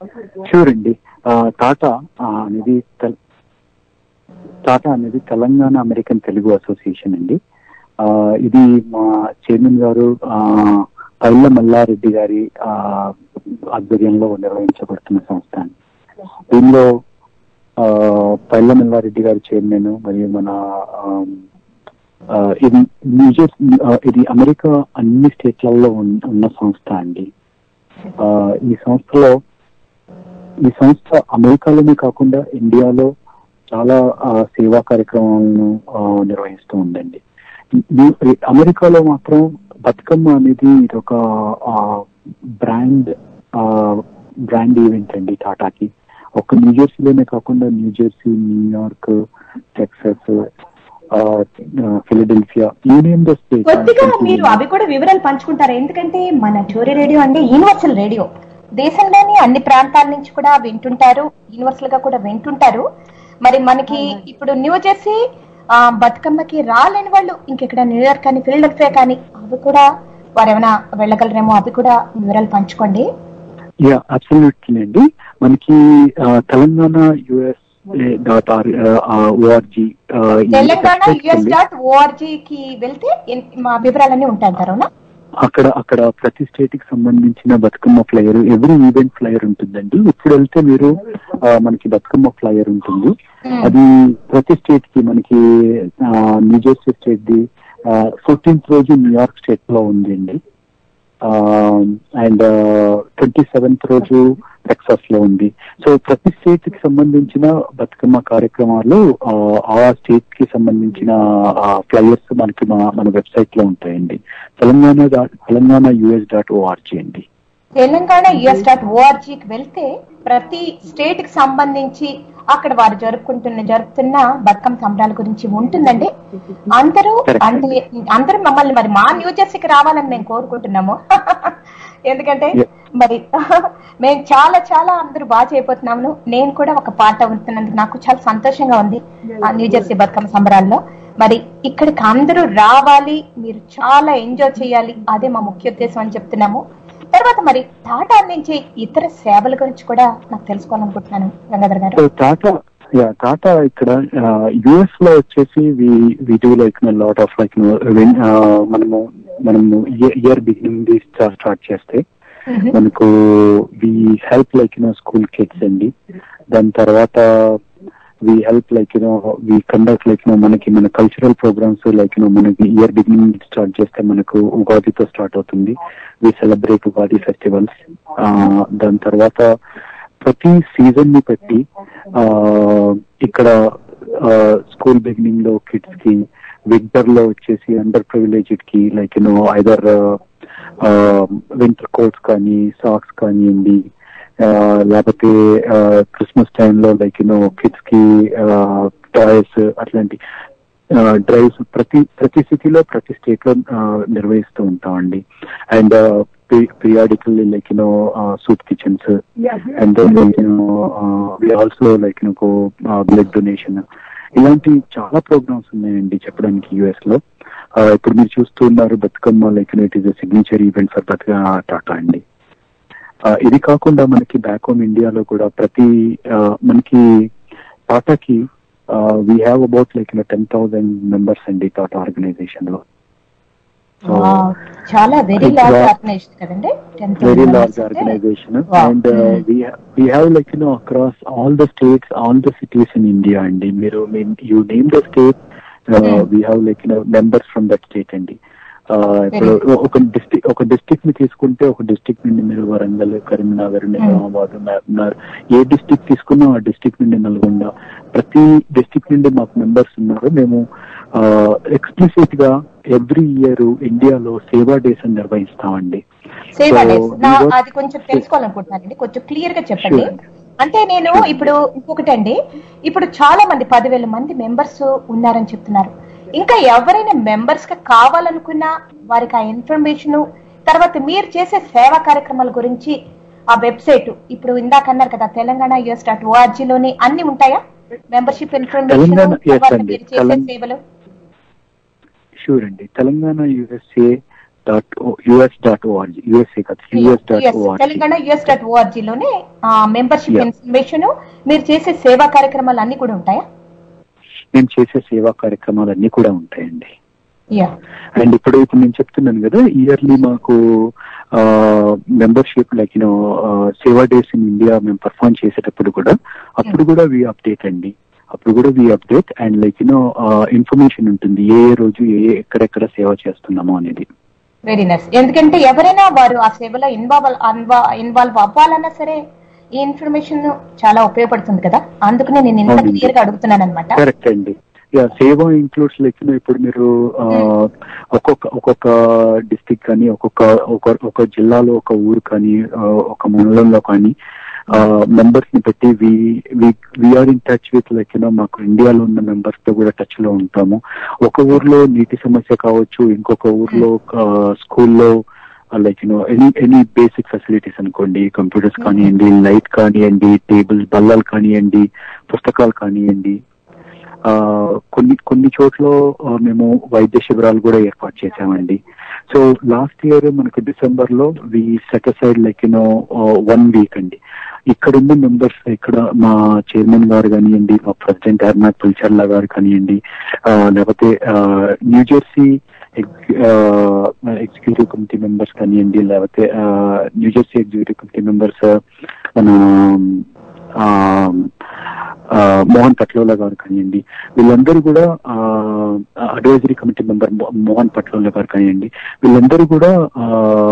షూర్ అండి ఆ, టాటా ఆ, అనేది తెల్- టాటా అనేది తెలంగాణ అమెరికన్ తెలుగు అసోసియేషన్ అండి ఆ, ఇది మా చైర్మన్ గారు ఆ, పైళ్ళ మల్లారెడ్డి గారి ఆ, ఆధ్వర్యంలో నిర్వహించబడుతున్న సంస్థ అండి దీనిలో ఆ, పైళ్ళ మల్లారెడ్డి గారు చైర్మన్ మరియు మన ఆమ్, ఆ, ఇది న్యూజెర్సీ ఆ, ఇది అమెరికా అన్ని స్టేట్లలో ఉన్న- ఉన్న సంస్థ అండి ఆ, ఈ సంస్థలో ఈ సంస్థ అమెరికాలోనే కాకుండా ఇండియాలో చాలా ఆ, సేవా కార్యక్రమాలను ఆ, నిర్వహిస్తూ ఉందండి ఈ- ఈ అమెరికాలో మాత్రం బతుకమ్మ అనేది ఇది ఒక బ్రాండ్ బ్రాండ్ ఈవెంట్ అండి టాటాకి ఒక న్యూజెర్సీలోనే కాకుండా New Jersey New York Texas Philadelphia union the కొద్దిగా మీరు స్టేట్ అవి కూడా వివరాలు పంచుకుంటారు ఎందుకంటే మన టోరీ రేడియో అంటే యూనివర్సల్ రేడియో దేశంలోని అన్ని ప్రాంతాల నుంచి కూడా వింటుంటారు యూనివర్సల్ గా కూడా వింటుంటారు మరి మనకి ఇప్పుడు న్యూ జెర్సీ ఆ, బతుకమ్మకి రాలేని వాళ్ళు ఇంకెక్కడ న్యూయార్క్ కానీ ఫిలడెల్ఫియా కానీ అవి కూడా వారు ఏమైనా వెళ్ళగలరేమో అవి కూడా వివరాలు పంచుకోండి యా అబ్సల్యూట్లీ అండి మనకి ఆ, Telangana US dot R ORG Telangana US dot ORG కి వెళ్తే ఎన్- మా వివరాలన్నీ ఉంటాయంటారు అవునా అక్కడ అక్కడ ప్రతి స్టేట్ కి సంబంధించిన Bathukamma flyer every event flyer ఉంటుందండి ఇప్పుడు వెళ్తే మీరు ఆ, మనకి బతుకమ్మ ఫ్లైయర్ ఉంటుంది అది ప్రతి స్టేట్ కి మనకి న్యూజెర్సీ స్టేట్ ది ఫోర్టీన్త్ రోజు న్యూయార్క్ స్టేట్ లో ఉంది అండి అండ్ ట్వంటీ సెవెంత్ రోజు టెక్సాస్ లో ఉంది సో ప్రతి స్టేట్ కి సంబంధించిన బతుకమ్మ కార్యక్రమాలు ఆ, ఆ స్టేట్ కి సంబంధించిన ఫ్లైయర్స్ మనకి మా- మన వెబ్సైట్ లో ఉంటాయండి Telangana dot Telangana US dot ORG అండి తెలంగాణ యుఎస్ డాట్ ఓఆర్జీకి వెళ్తే ప్రతి స్టేట్ కి సంబంధించి అక్కడ వారు జరుపుకుంటున్న జరుపుతున్న బతుకమ్మ సంబరాల గురించి ఉంటుందండి అందరూ Correct. అంటే అందరూ మమ్మల్ని మరి మా న్యూ జెర్సీకి రావాలని మేము కోరుకుంటున్నాము ఎందుకంటే Yeah. మరి మేము చాలా చాలా అందరూ బాగా చేయబోతున్నాము నేను కూడా ఒక పాట ఉంటున్నందుకు నాకు చాలా సంతోషంగా ఉంది ఆ న్యూ జెర్సీ బతుకమ్మ సంబరాల్లో మరి ఇక్కడికి అందరూ రావాలి మీరు చాలా ఎంజాయ్ చేయాలి అదే మా ముఖ్య ఉద్దేశం అని చెప్తున్నాము తర్వాత మరి టాటా అందించే ఇతర సేవల గురించి కూడా నాకు తెలుసుకోవాలనుకుంటున్నాను గంగాధర్ గారు సో టాటా యా టాటా ఇక్కడ యుఎస్ లో వచ్చేసి we we do like lot of like మనము మనము ఇయర్ బిగినింగ్ స్టార్ట్ చేస్తే మనకు we help like you know school kids అండి దాని తర్వాత we help like you know we conduct like you know మనకి మన కల్చరల్ ప్రోగ్రామ్స్ లైక్ యూనో మనకి ఇయర్ బిగినింగ్ స్టార్ట్ చేస్తే మనకు ఉగాదితో స్టార్ట్ అవుతుంది వి సెలబ్రేట్ ఉగాది ఫెస్టివల్స్ దాని తర్వాత ప్రతి సీజన్ ని బట్టి ఆ ఇక్కడ స్కూల్ బిగినింగ్ లో కిడ్స్ కి వింటర్ లో వచ్చేసి అండర్ ప్రివిలేజ్డ్ కి like you know either winter coats కానీ సాక్స్ కానివ్వండి ఆ, లేకపోతే క్రిస్మస్ టైంలో లైక్ యూనో కిడ్స్ కి టాయ్స్ అట్లాంటి డ్రైవ్స్ ప్రతి ప్రతి సిటీలో ప్రతి స్టేట్ లో ఆ, నిర్వహిస్తూ ఉంటామండి and periodically like you know soup kitchens and then we also like you know blood donation ఇలాంటి చాలా ప్రోగ్రామ్స్ ఉన్నాయండి చెప్పడానికి యుఎస్ లో ఆ, ఇప్పుడు మీరు చూస్తున్నారు Bathukamma like it is signature event for బతుక టాటా అండి ఆ, ఇది కాకుండా మనకి బ్యాక్ హోమ్ ఇండియాలో కూడా ప్రతి ఆ, మనకి టాటాకి we have about like ten thousand members అండి టాటా ఆర్గనైజేషన్ లో So, Wow. చాలా very it's large wa- organization కదండి 10,000 very members large అంటే. organization Wow. and uh, Mm. we ha- we have like you know across all the states all the cities in india and మీరు mean you name the state uh, Mm. we have like you know members from that state అండి Uh, ఇప్పుడు ఒక district ఒక district ని తీసుకుంటే ఒక district నుండి మీరు వరంగల్ కరీంనగర్ నిజామాబాద్ మహబూబ్నగర్ ఏ డిస్ట్రిక్ట్ తీసుకున్నా ఆ డిస్ట్రిక్ట్ నుండి నల్గొండ ప్రతి డిస్ట్రిక్ట్ నుండి మాకు మెంబర్స్ ఉన్నారు మేము ఎక్స్ప్లిసిట్ గా ఎవ్రీ ఇయర్ ఇండియాలో సేవా డేస్ అని నిర్వహిస్తామండి సేవా So, డేస్ నా we work- అది కొంచెం తెలుసుకోవాలనుకుంటున్నానండి కొంచెం క్లియర్ గా చెప్పండి Sure. అంటే నేను ఇప్పుడు ఇంకొకటి అండి ఇప్పుడు చాలా మంది పదివేల మంది మెంబర్స్ ఉన్నారని చెప్తున్నారు ఇంకా ఎవరైనా మెంబర్స్ గా కావాలనుకున్నా వారికి ఆ ఇన్ఫర్మేషన్ తర్వాత మీరు చేసే సేవా కార్యక్రమాల గురించి ఆ వెబ్సైట్ ఇప్పుడు ఇందాక అన్నారు కదా తెలంగాణ యుఎస్ డాట్ ఓఆర్జీ లోని అన్ని ఉంటాయా మెంబర్షిప్ ఇన్ఫర్మేషన్ తెలంగాణ- yes తర్వాత అండి. మీరు చేసే తెలం- సేవలు షూర్ అండి Telangana USA dot US dot ORG USA కాదు US dot Yes, ORG Telangana US dot ORG లోనే మెంబర్షిప్ Yeah. ఇన్ఫర్మేషన్ మీరు చేసే సేవా కార్యక్రమాలు అన్ని కూడా ఉంటాయా మేము చేసే సేవా కార్యక్రమాలు అన్ని కూడా ఉంటాయండి యా అండ్ ఇప్పుడు ఇప్పుడు నేను చెప్తున్నాను కదా ఇయర్లీ మాకు membership like you know Seva days in India మేము పర్ఫామ్ చేసేటప్పుడు కూడా అప్పుడు కూడా వి అప్డేట్ అండి అప్పుడు కూడా we update and like you know information ఉంటుంది ఏ ఏ రోజు ఏ ఏ ఎక్కడెక్కడ సేవ చేస్తున్నామో అనేది వెరీ నైస్ ఎందుకంటే ఎవరైనా వారు ఆ సేవలో ఇన్వాల్వ్ ఇన్వాల్వ్ అవ్వాలన్నా సరే ఈ ఇన్ఫర్మేషన్ చాలా ఉపయోగపడుతుంది కదా అందుకనే నేను ఇంత అవునండి. క్లియర్ గా అడుగుతున్నాను అనమాట కరెక్ట్ అండి యా సేవ ఇంక్లూడ్స్ లైక్ ఇప్పుడు మీరు ఆ, ఒక్కొక్క ఒక్కొక్క డిస్టిక్ కానీ ఒక్కొక్క ఒక ఒక జిల్లాలో ఒక ఊరు కానీ ఆ, ఒక మండలంలో కానీ మెంబర్స్ ని పెట్టి we are in touch with like you know మాకు ఇండియాలో ఉన్న మెంబర్స్ తో కూడా టచ్ లో ఉంటాము ఒక ఊర్లో నీటి సమస్య కావచ్చు ఇంకొక ఊర్లో స్కూల్లో like you know any any basic facilities అనుకోండి కంప్యూటర్స్ కానివ్వండి లైట్ కానివ్వండి టేబుల్స్ బల్లాలు కానివ్వండి పుస్తకాలు కానివ్వండి ఆ, కొన్ని కొన్ని చోట్ల ఆ, మేము వైద్య శిబిరాలు కూడా ఏర్పాటు చేశామండి సో లాస్ట్ ఇయర్ మనకు డిసెంబర్ లో we set side like you know one week అండి ఇక్కడ ఉన్న మెంబర్స్ ఇక్కడ మా చైర్మన్ గారు కానివ్వండి మా ప్రెసిడెంట్ హర్నాథ్ పుల్చర్ల గారు కానివ్వండి ఆ, లేకపోతే New Jersey executive committee members కానివ్వండి లేకపోతే New Jersey executive committee members మన ఆ, ఆ, మోహన్ పట్లోలా గారు కానివ్వండి వీళ్ళందరూ కూడా advisory committee member Mohan Patlola గారు కానివ్వండి వీళ్ళందరూ కూడా ఆ,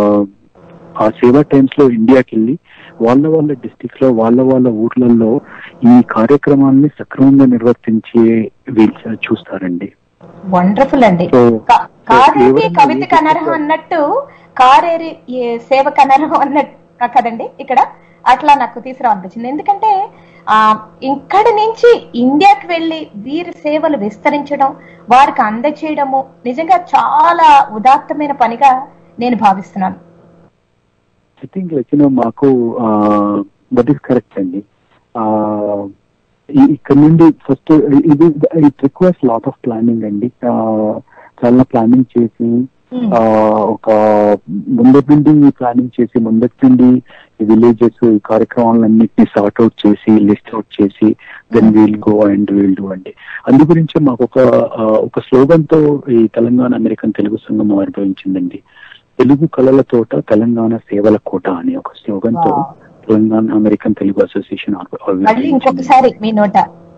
ఆ సేవా టైమ్స్ లో ఇండియాకి వెళ్ళి వాళ్ళ వాళ్ళ డిస్ట్రిక్ట్స్ లో వాళ్ళ వాళ్ళ ఊర్లలో ఈ కార్యక్రమాన్ని సక్రమంగా నిర్వర్తించి వీళ్ళు చూస్తారండి వండర్ఫుల్ అండి సో కా- కాదేది ఎవరైనా కవితకు ఏ అనర్హం అన్నట్టు కారేరి ఏ సేవకు అనర్హం అన్నట్టు కదండి ఇక్కడ అట్లా నాకు తీసుకురావాలనిపించింది ఎందుకంటే ఆ ఇక్కడి నుంచి ఇండియాకి వెళ్ళి వీరి సేవలు విస్తరించడం వారికి అందచేయడము నిజంగా చాలా ఉదాత్తమైన పనిగా నేను భావిస్తున్నాను ఐ థింక్ లైక్ యూనో మాకు దట్ ఈస్ కరెక్ట్ అండి ఆ, ఈ- ఇక్కడ నుండి ఫస్ట్ ఇది it requires lot of planning అండి ఆ, చాలా ప్లానింగ్ చేసి ఆ, ఒక ముందటి నుండి ప్లానింగ్ చేసి ముందటి నుండి ఈ విలేజెస్ ఈ కార్యక్రమాలన్నింటినీ సార్ట్ అవుట్ చేసి లిస్ట్ అవుట్ చేసి then we'll go and we'll do అండి అందు గురించి మాకు ఒక ఆ, ఒక స్లోగన్ తో ఈ తెలంగాణ అమెరికన్ తెలుగు సంఘం ఆవిర్భవించిందండి తెలుగు కళల తోట తెలంగాణ సేవల కోట అని ఒక స్లోగన్ తో Wow. Telangana American Telugu association ఆవిర్- మళ్ళీ ఆవిర్భవించింది. ఇంకొకసారి మీ నోట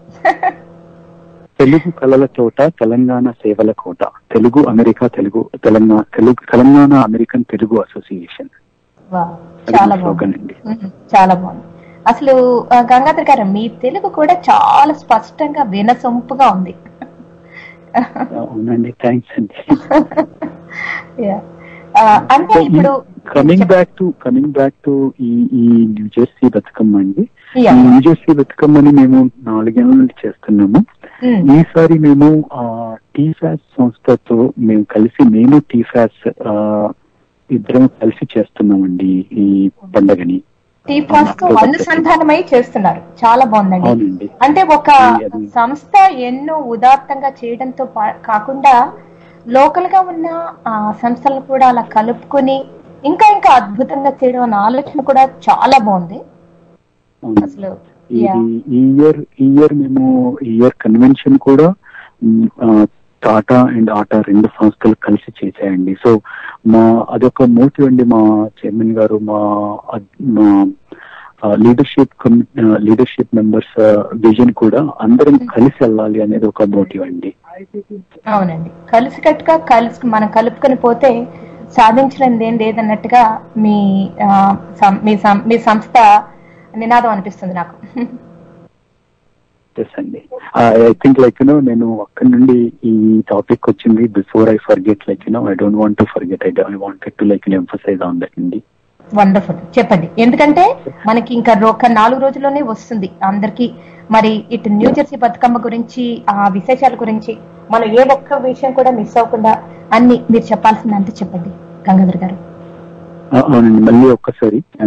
తెలుగు కళల తోట తెలంగాణ సేవల కోట Telugu America Telugu Telangana Telugu Telangana American Telugu association Wow, అది చాలా మా స్లోగన్ బాగుంది అండి మ్మ్. చాలా బాగుంది అసలు ఆ, గంగాధర్ గారు మీ తెలుగు కూడా చాలా స్పష్టంగా వినసొంపుగా ఉంది అవునండి థ్యాంక్స్ అండి Yeah. ఆ, అంటే ఇప్పుడు coming back to coming back to ఈ ఈ న్యూ జెర్సీ బతుకమ్మ అండి ఈ Yeah. న్యూ జెర్సీ బతుకమ్మని మేము నాలుగేళ్ల నుండి చేస్తున్నాము మ్మ్. ఈసారి మేము టీఫాస్ సంస్థతో మేము కలిసి మేము టీఫాస్ ఇద్దరం కలిసి చేస్తున్నామండి ఈ పండగని టీ పాస్ తో అనుసంధానమై చేస్తున్నారు చాలా బాగుందండి అవునండి అంటే ఒక అది- సంస్థ ఎన్నో ఉదాత్తంగా చేయడంతో పా- కాకుండా లోకల్ గా ఉన్న ఆ, సంస్థలను కూడా అలా కలుపుకొని ఇంకా ఇంకా అద్భుతంగా చేయడం అన్న ఆలోచన కూడా చాలా బాగుంది అవును. అసలు ఇది Yeah. ఈ ఇయర్ ఈ ఇయర్ మేము ఈ ఇయర్ కన్వెన్షన్ కూడా మ్, ఆ, టాటా అండ్ ఆటా రెండు సంస్థలు కలిసి చేశాయండి సో మా అదొక మోటివ్ అండి మా చైర్మన్ గారు మా అద్- మా లీడర్షిప్ లీడర్షిప్ మెంబర్స్ విజన్ కూడా అందరం కలిసి వెళ్ళాలి అనేది ఒక మోటివ్ అండి అవునండి కలిసికట్టుగా కలిసి మనం కలుపుకొని పోతే సాధించడం ఏం లేదన్నట్టుగా మీ ఆ, సం- మీ సం- మీ సంస్థ నినాదం అనిపిస్తుంది నాకు ఎస్ అండి ఐ థింక్ లైక్ యూనో నేను అక్కడి నుండి ఈ టాపిక్ వచ్చింది before I forget like you know I don't want to forget I I wanted to like emphasize on that అండి వండర్ఫుల్ చెప్పండి ఎందుకంటే మనకి ఇంకా రో- ఒక నాలుగు రోజుల్లోనే వస్తుంది అందరికి మరి ఇటు న్యూ జెర్సీ బతుకమ్మ గురించి ఆ విశేషాల గురించి మనం ఏ ఒక్క విషయం కూడా మిస్ అవ్వకుండా అన్ని మీరు చెప్పాల్సిందంటే చెప్పండి గంగాధర్ గారు ఆ, అవునండి మళ్ళీ ఒక్కసారి ఆ,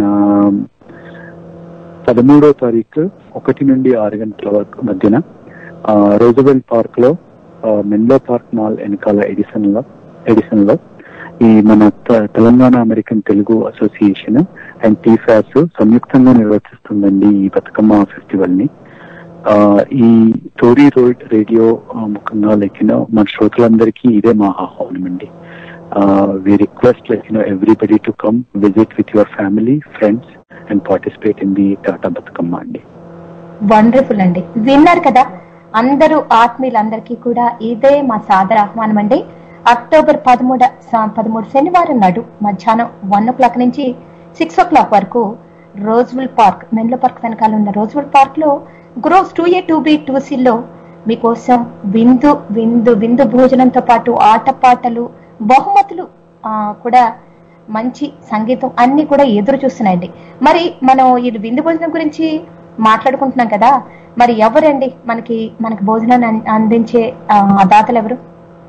పదమూడో తారీఖు ఒకటి నుండి ఆరు గంటల వరకు మధ్యన ఆ, రోజబెల్ పార్క్ లో ఆ, మెన్లో పార్క్ మాల్ వెనకాల ఎడిసన్ లో ఎడిసన్ లో ఈ మన త- Telangana American Telugu association and TFAS సంయుక్తంగా నిర్వర్తిస్తుందండి ఈ బతుకమ్మ ఫెస్టివల్ ని ఆ, ఈ టోరీ రోడ్ రేడియో ఆ, ముఖంగా లెక్కిన మన శ్రోతలందరికీ ఇదే మా ఆహ్వానం అండి we request like you know everybody to come visit with your family friends and participate in the TATA Bathukamma అండి వండర్ఫుల్ అండి విన్నారు కదా అందరూ ఆత్మీయులందరికీ కూడా ఇదే మా సాదర ఆహ్వానం అండి అక్టోబర్ పదమూడు పదమూడు శనివారం నాడు మధ్యాహ్నం వన్ ఓ క్లాక్ నుంచి సిక్స్ ఓ క్లాక్ వరకు రోజ్విల్ పార్క్ మెంలో పార్క్ వెనకాల ఉన్న రోజ్విల్ పార్క్ లో Groves two A two B two లో మీకోసం విందు విందు విందు భోజనంతో పాటు ఆటపాటలు బహుమతులు ఆ, కూడా మంచి సంగీతం అన్ని కూడా ఎదురు చూస్తున్నాయండి మరి మనం ఈ విందు భోజనం గురించి మాట్లాడుకుంటున్నాం కదా మరి ఎవరండి మనకి మనకి భోజనాన్ని అం- అందించే ఆ, దాతలు ఎవరు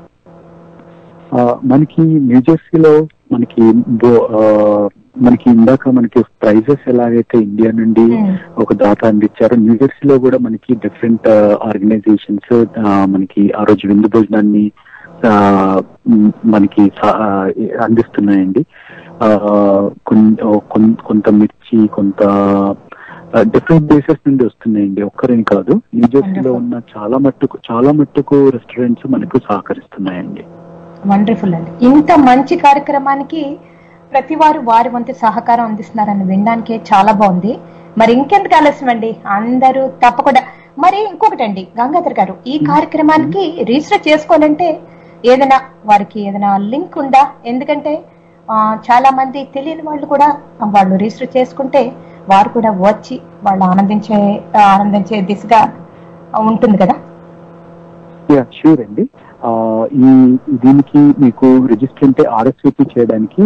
ఆ, మనకి న్యూజెర్సీలో మనకి బో- ఆ, మనకి ఇందాక మనకి ప్రైజెస్ ఎలాగైతే ఇండియా నుండి Hmm. ఒక దాత అందించారో న్యూజెర్సీలో కూడా మనకి డిఫరెంట్ ఆర్గనైజేషన్స్ మనకి ఆ రోజు విందు భోజనాన్ని ఆ, మ్, మనకి సా- ఆ, అందిస్తున్నాయండి ఆ, కొన్- కొన్- కొంత మిర్చి కొంత డిఫరెంట్ ప్లేసెస్ నుండి వస్తున్నాయండి ఒక్కరని కాదు న్యూజెర్సీలో Wonderful. ఉన్న చాలా మట్టుకు చాలా మట్టుకు రెస్టారెంట్స్ మనకు సహకరిస్తున్నాయండి వండర్ఫుల్ అండి ఇంత మంచి కార్యక్రమానికి ప్రతి వారు వారి వంతు సహకారం అందిస్తున్నారని వినడానికి చాలా బాగుంది మరి ఇంకెందుకు ఆలస్యం అండి అందరూ తప్పకుండా మరి ఇంకొకటి అండి గంగాధర్ గారు ఈ కార్యక్రమానికి రిజిస్టర్ చేసుకోవాలంటే ఏదైనా వారికి ఏదైనా లింక్ ఉందా ఎందుకంటే ఆ, చాలా మంది తెలియని వాళ్ళు కూడా వాళ్ళు రిజిస్టర్ చేసుకుంటే వారు కూడా వచ్చి వాళ్ళు ఆనందించే ఆనందించే దిశగా ఉంటుంది కదా యా షూర్ అండి ఆ, ఈ దీనికి మీకు రిజిస్టర్ అంటే ఆర్ఎస్విపి చేయడానికి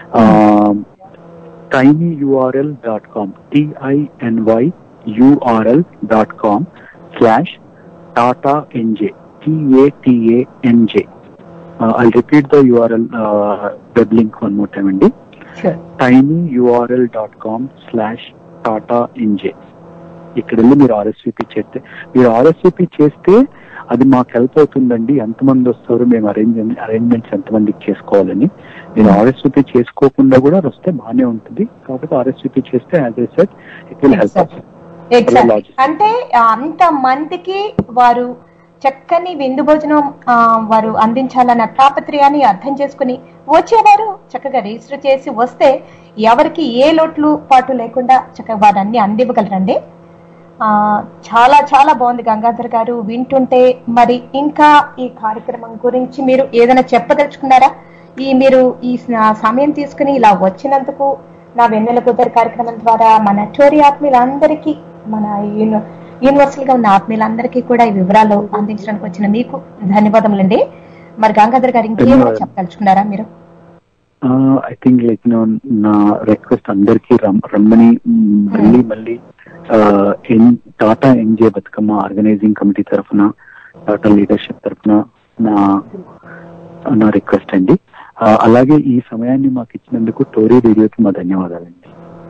tiny URL dot com TINY URL dot com slash TATA NJ TATANJ I repeat the URL web link one more time అండి sure tinyurl.com dot com slash TATA NJ ఇక్కడ వెళ్ళి మీరు ఆర్ఎస్విపి చేస్తే మీరు ఆర్ఎస్విపి చేస్తే అది మాకు హెల్ప్ అవుతుందండి ఎంతమంది వస్తారు మేము అరేంజ్ అరేంజ్మెంట్స్ ఎంతమందికి చేసుకోవాలని మీరు ఆర్ఎస్విపి చేసుకోకుండా కూడా వస్తే బాగానే ఉంటుంది కాబట్టి ఆర్ఎస్విపి చేస్తే as a set it will help exact Logic. అంటే అంత మందికి వారు చక్కని విందు భోజనం ఆ, వారు అందించాలన్న తాపత్రయాన్ని అర్థం చేసుకుని వచ్చేవారు చక్కగా రిజిస్టర్ చేసి వస్తే ఎవరికి ఏ లోట్లు పాటు లేకుండా చక్కగా వారు అన్ని అందివ్వగలరండి ఆ, చాలా చాలా బాగుంది గంగాధర్ గారు వింటుంటే మరి ఇంకా ఈ కార్యక్రమం గురించి మీరు ఏదైనా చెప్పదలుచుకున్నారా ఈ మీరు ఈ స- సమయం తీసుకుని ఇలా వచ్చినందుకు నా వెన్నెల కుదర్ కార్యక్రమం ద్వారా మన టోరీ ఆత్మీయులందరికీ మన యూని- యూనివర్సల్ గా ఉన్న ఆత్మీయులందరికీ కూడా ఈ వివరాలు అందించడానికి వచ్చిన మీకు ధన్యవాదములండి మరి గంగాధర్ గారు ఇంకేమైనా ధన్యవాదాలు. చెప్పదలుచుకున్నారా మీరు ఐ థింక్ లైక్ నా రిక్వెస్ట్ అందరికి రమ్మని మ్, మళ్ళీ మళ్ళీ N TATA NJ Bathukamma organizing committee తరఫున టాటా లీడర్షిప్ తరఫున నా నా రిక్వెస్ట్ అండి ఆ, అలాగే ఈ సమయాన్ని మాకు ఇచ్చినందుకు టోరీ రేడియోకి మా ధన్యవాదాలండి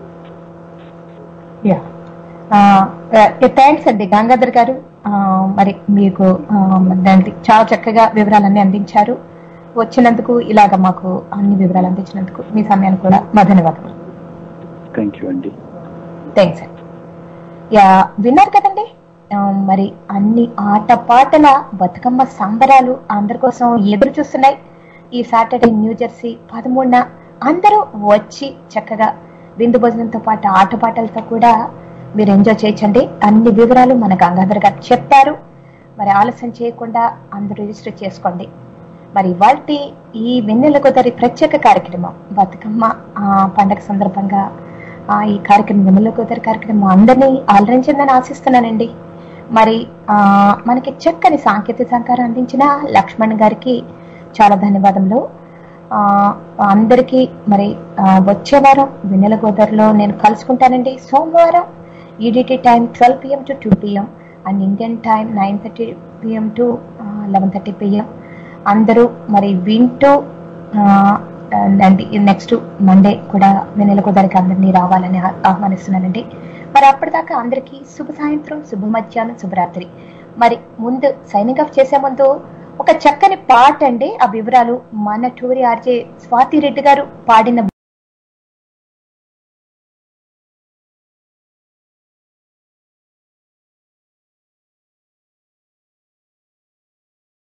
యా థ్యాంక్స్ అండి గంగాధర్ గారు ఆ, మరి మీకు ఆ, దానికి చాలా చక్కగా వివరాలన్నీ అందించారు వచ్చినందుకు ఇలాగ మాకు అన్ని వివరాలు అందించినందుకు మీ సమయానికి కూడా మా ధన్యవాదాలు థ్యాంక్ యూ అండి థ్యాంక్స్ అండి యా విన్నారు కదండి ఆ, మరి అన్ని ఆట పాటల బతుకమ్మ సంబరాలు అందరి కోసం ఎదురు చూస్తున్నాయి ఈ సాటర్డే న్యూ జెర్సీ పదమూడున అందరూ వచ్చి చక్కగా విందు భోజనంతో పాటు ఆటపాటలతో కూడా మీరు ఎంజాయ్ చేయొచ్చండి అన్ని వివరాలు మన గంగాధర్ గారు చెప్పారు మరి ఆలస్యం చేయకుండా అందరూ రిజిస్టర్ చేసుకోండి మరి ఇవాల్టి ఈ వెన్నెల కుదరి ప్రత్యేక కార్యక్రమం బతుకమ్మ ఆ, పండగ సందర్భంగా ఆ, ఈ కార్యక్రమం వెన్నెల కుదరి కార్యక్రమం అందరినీ ఆలరించిందని ఆశిస్తున్నానండి మరి ఆ, మనకి చక్కని సాంకేతిక సహకారం అందించిన లక్ష్మణ్ గారికి చాలా ధన్యవాదములు ఆ, అందరికీ మరి ఆ, వచ్చే వారం వెన్నెల గోదావరిలో నేను కలుసుకుంటానండి సోమవారం EDT time twelve PM to two PM and Indian time nine thirty PM to eleven thirty PM అందరూ మరి వింటూ అండ్ నెక్స్ట్ మండే కూడా వెన్నెల గోదావరికి అందరినీ రావాలని ఆ- ఆహ్వానిస్తున్నానండి మరి అప్పటిదాకా అందరికీ శుభ సాయంత్రం శుభ మధ్యాహ్నం శుభరాత్రి మరి ముందు సైనింగ్ ఆఫ్ చేసే ముందు ఒక చక్కని పాట అండి ఆ వివరాలు మన టూరి ఆర్జే స్వాతి రెడ్డి గారు పాడిన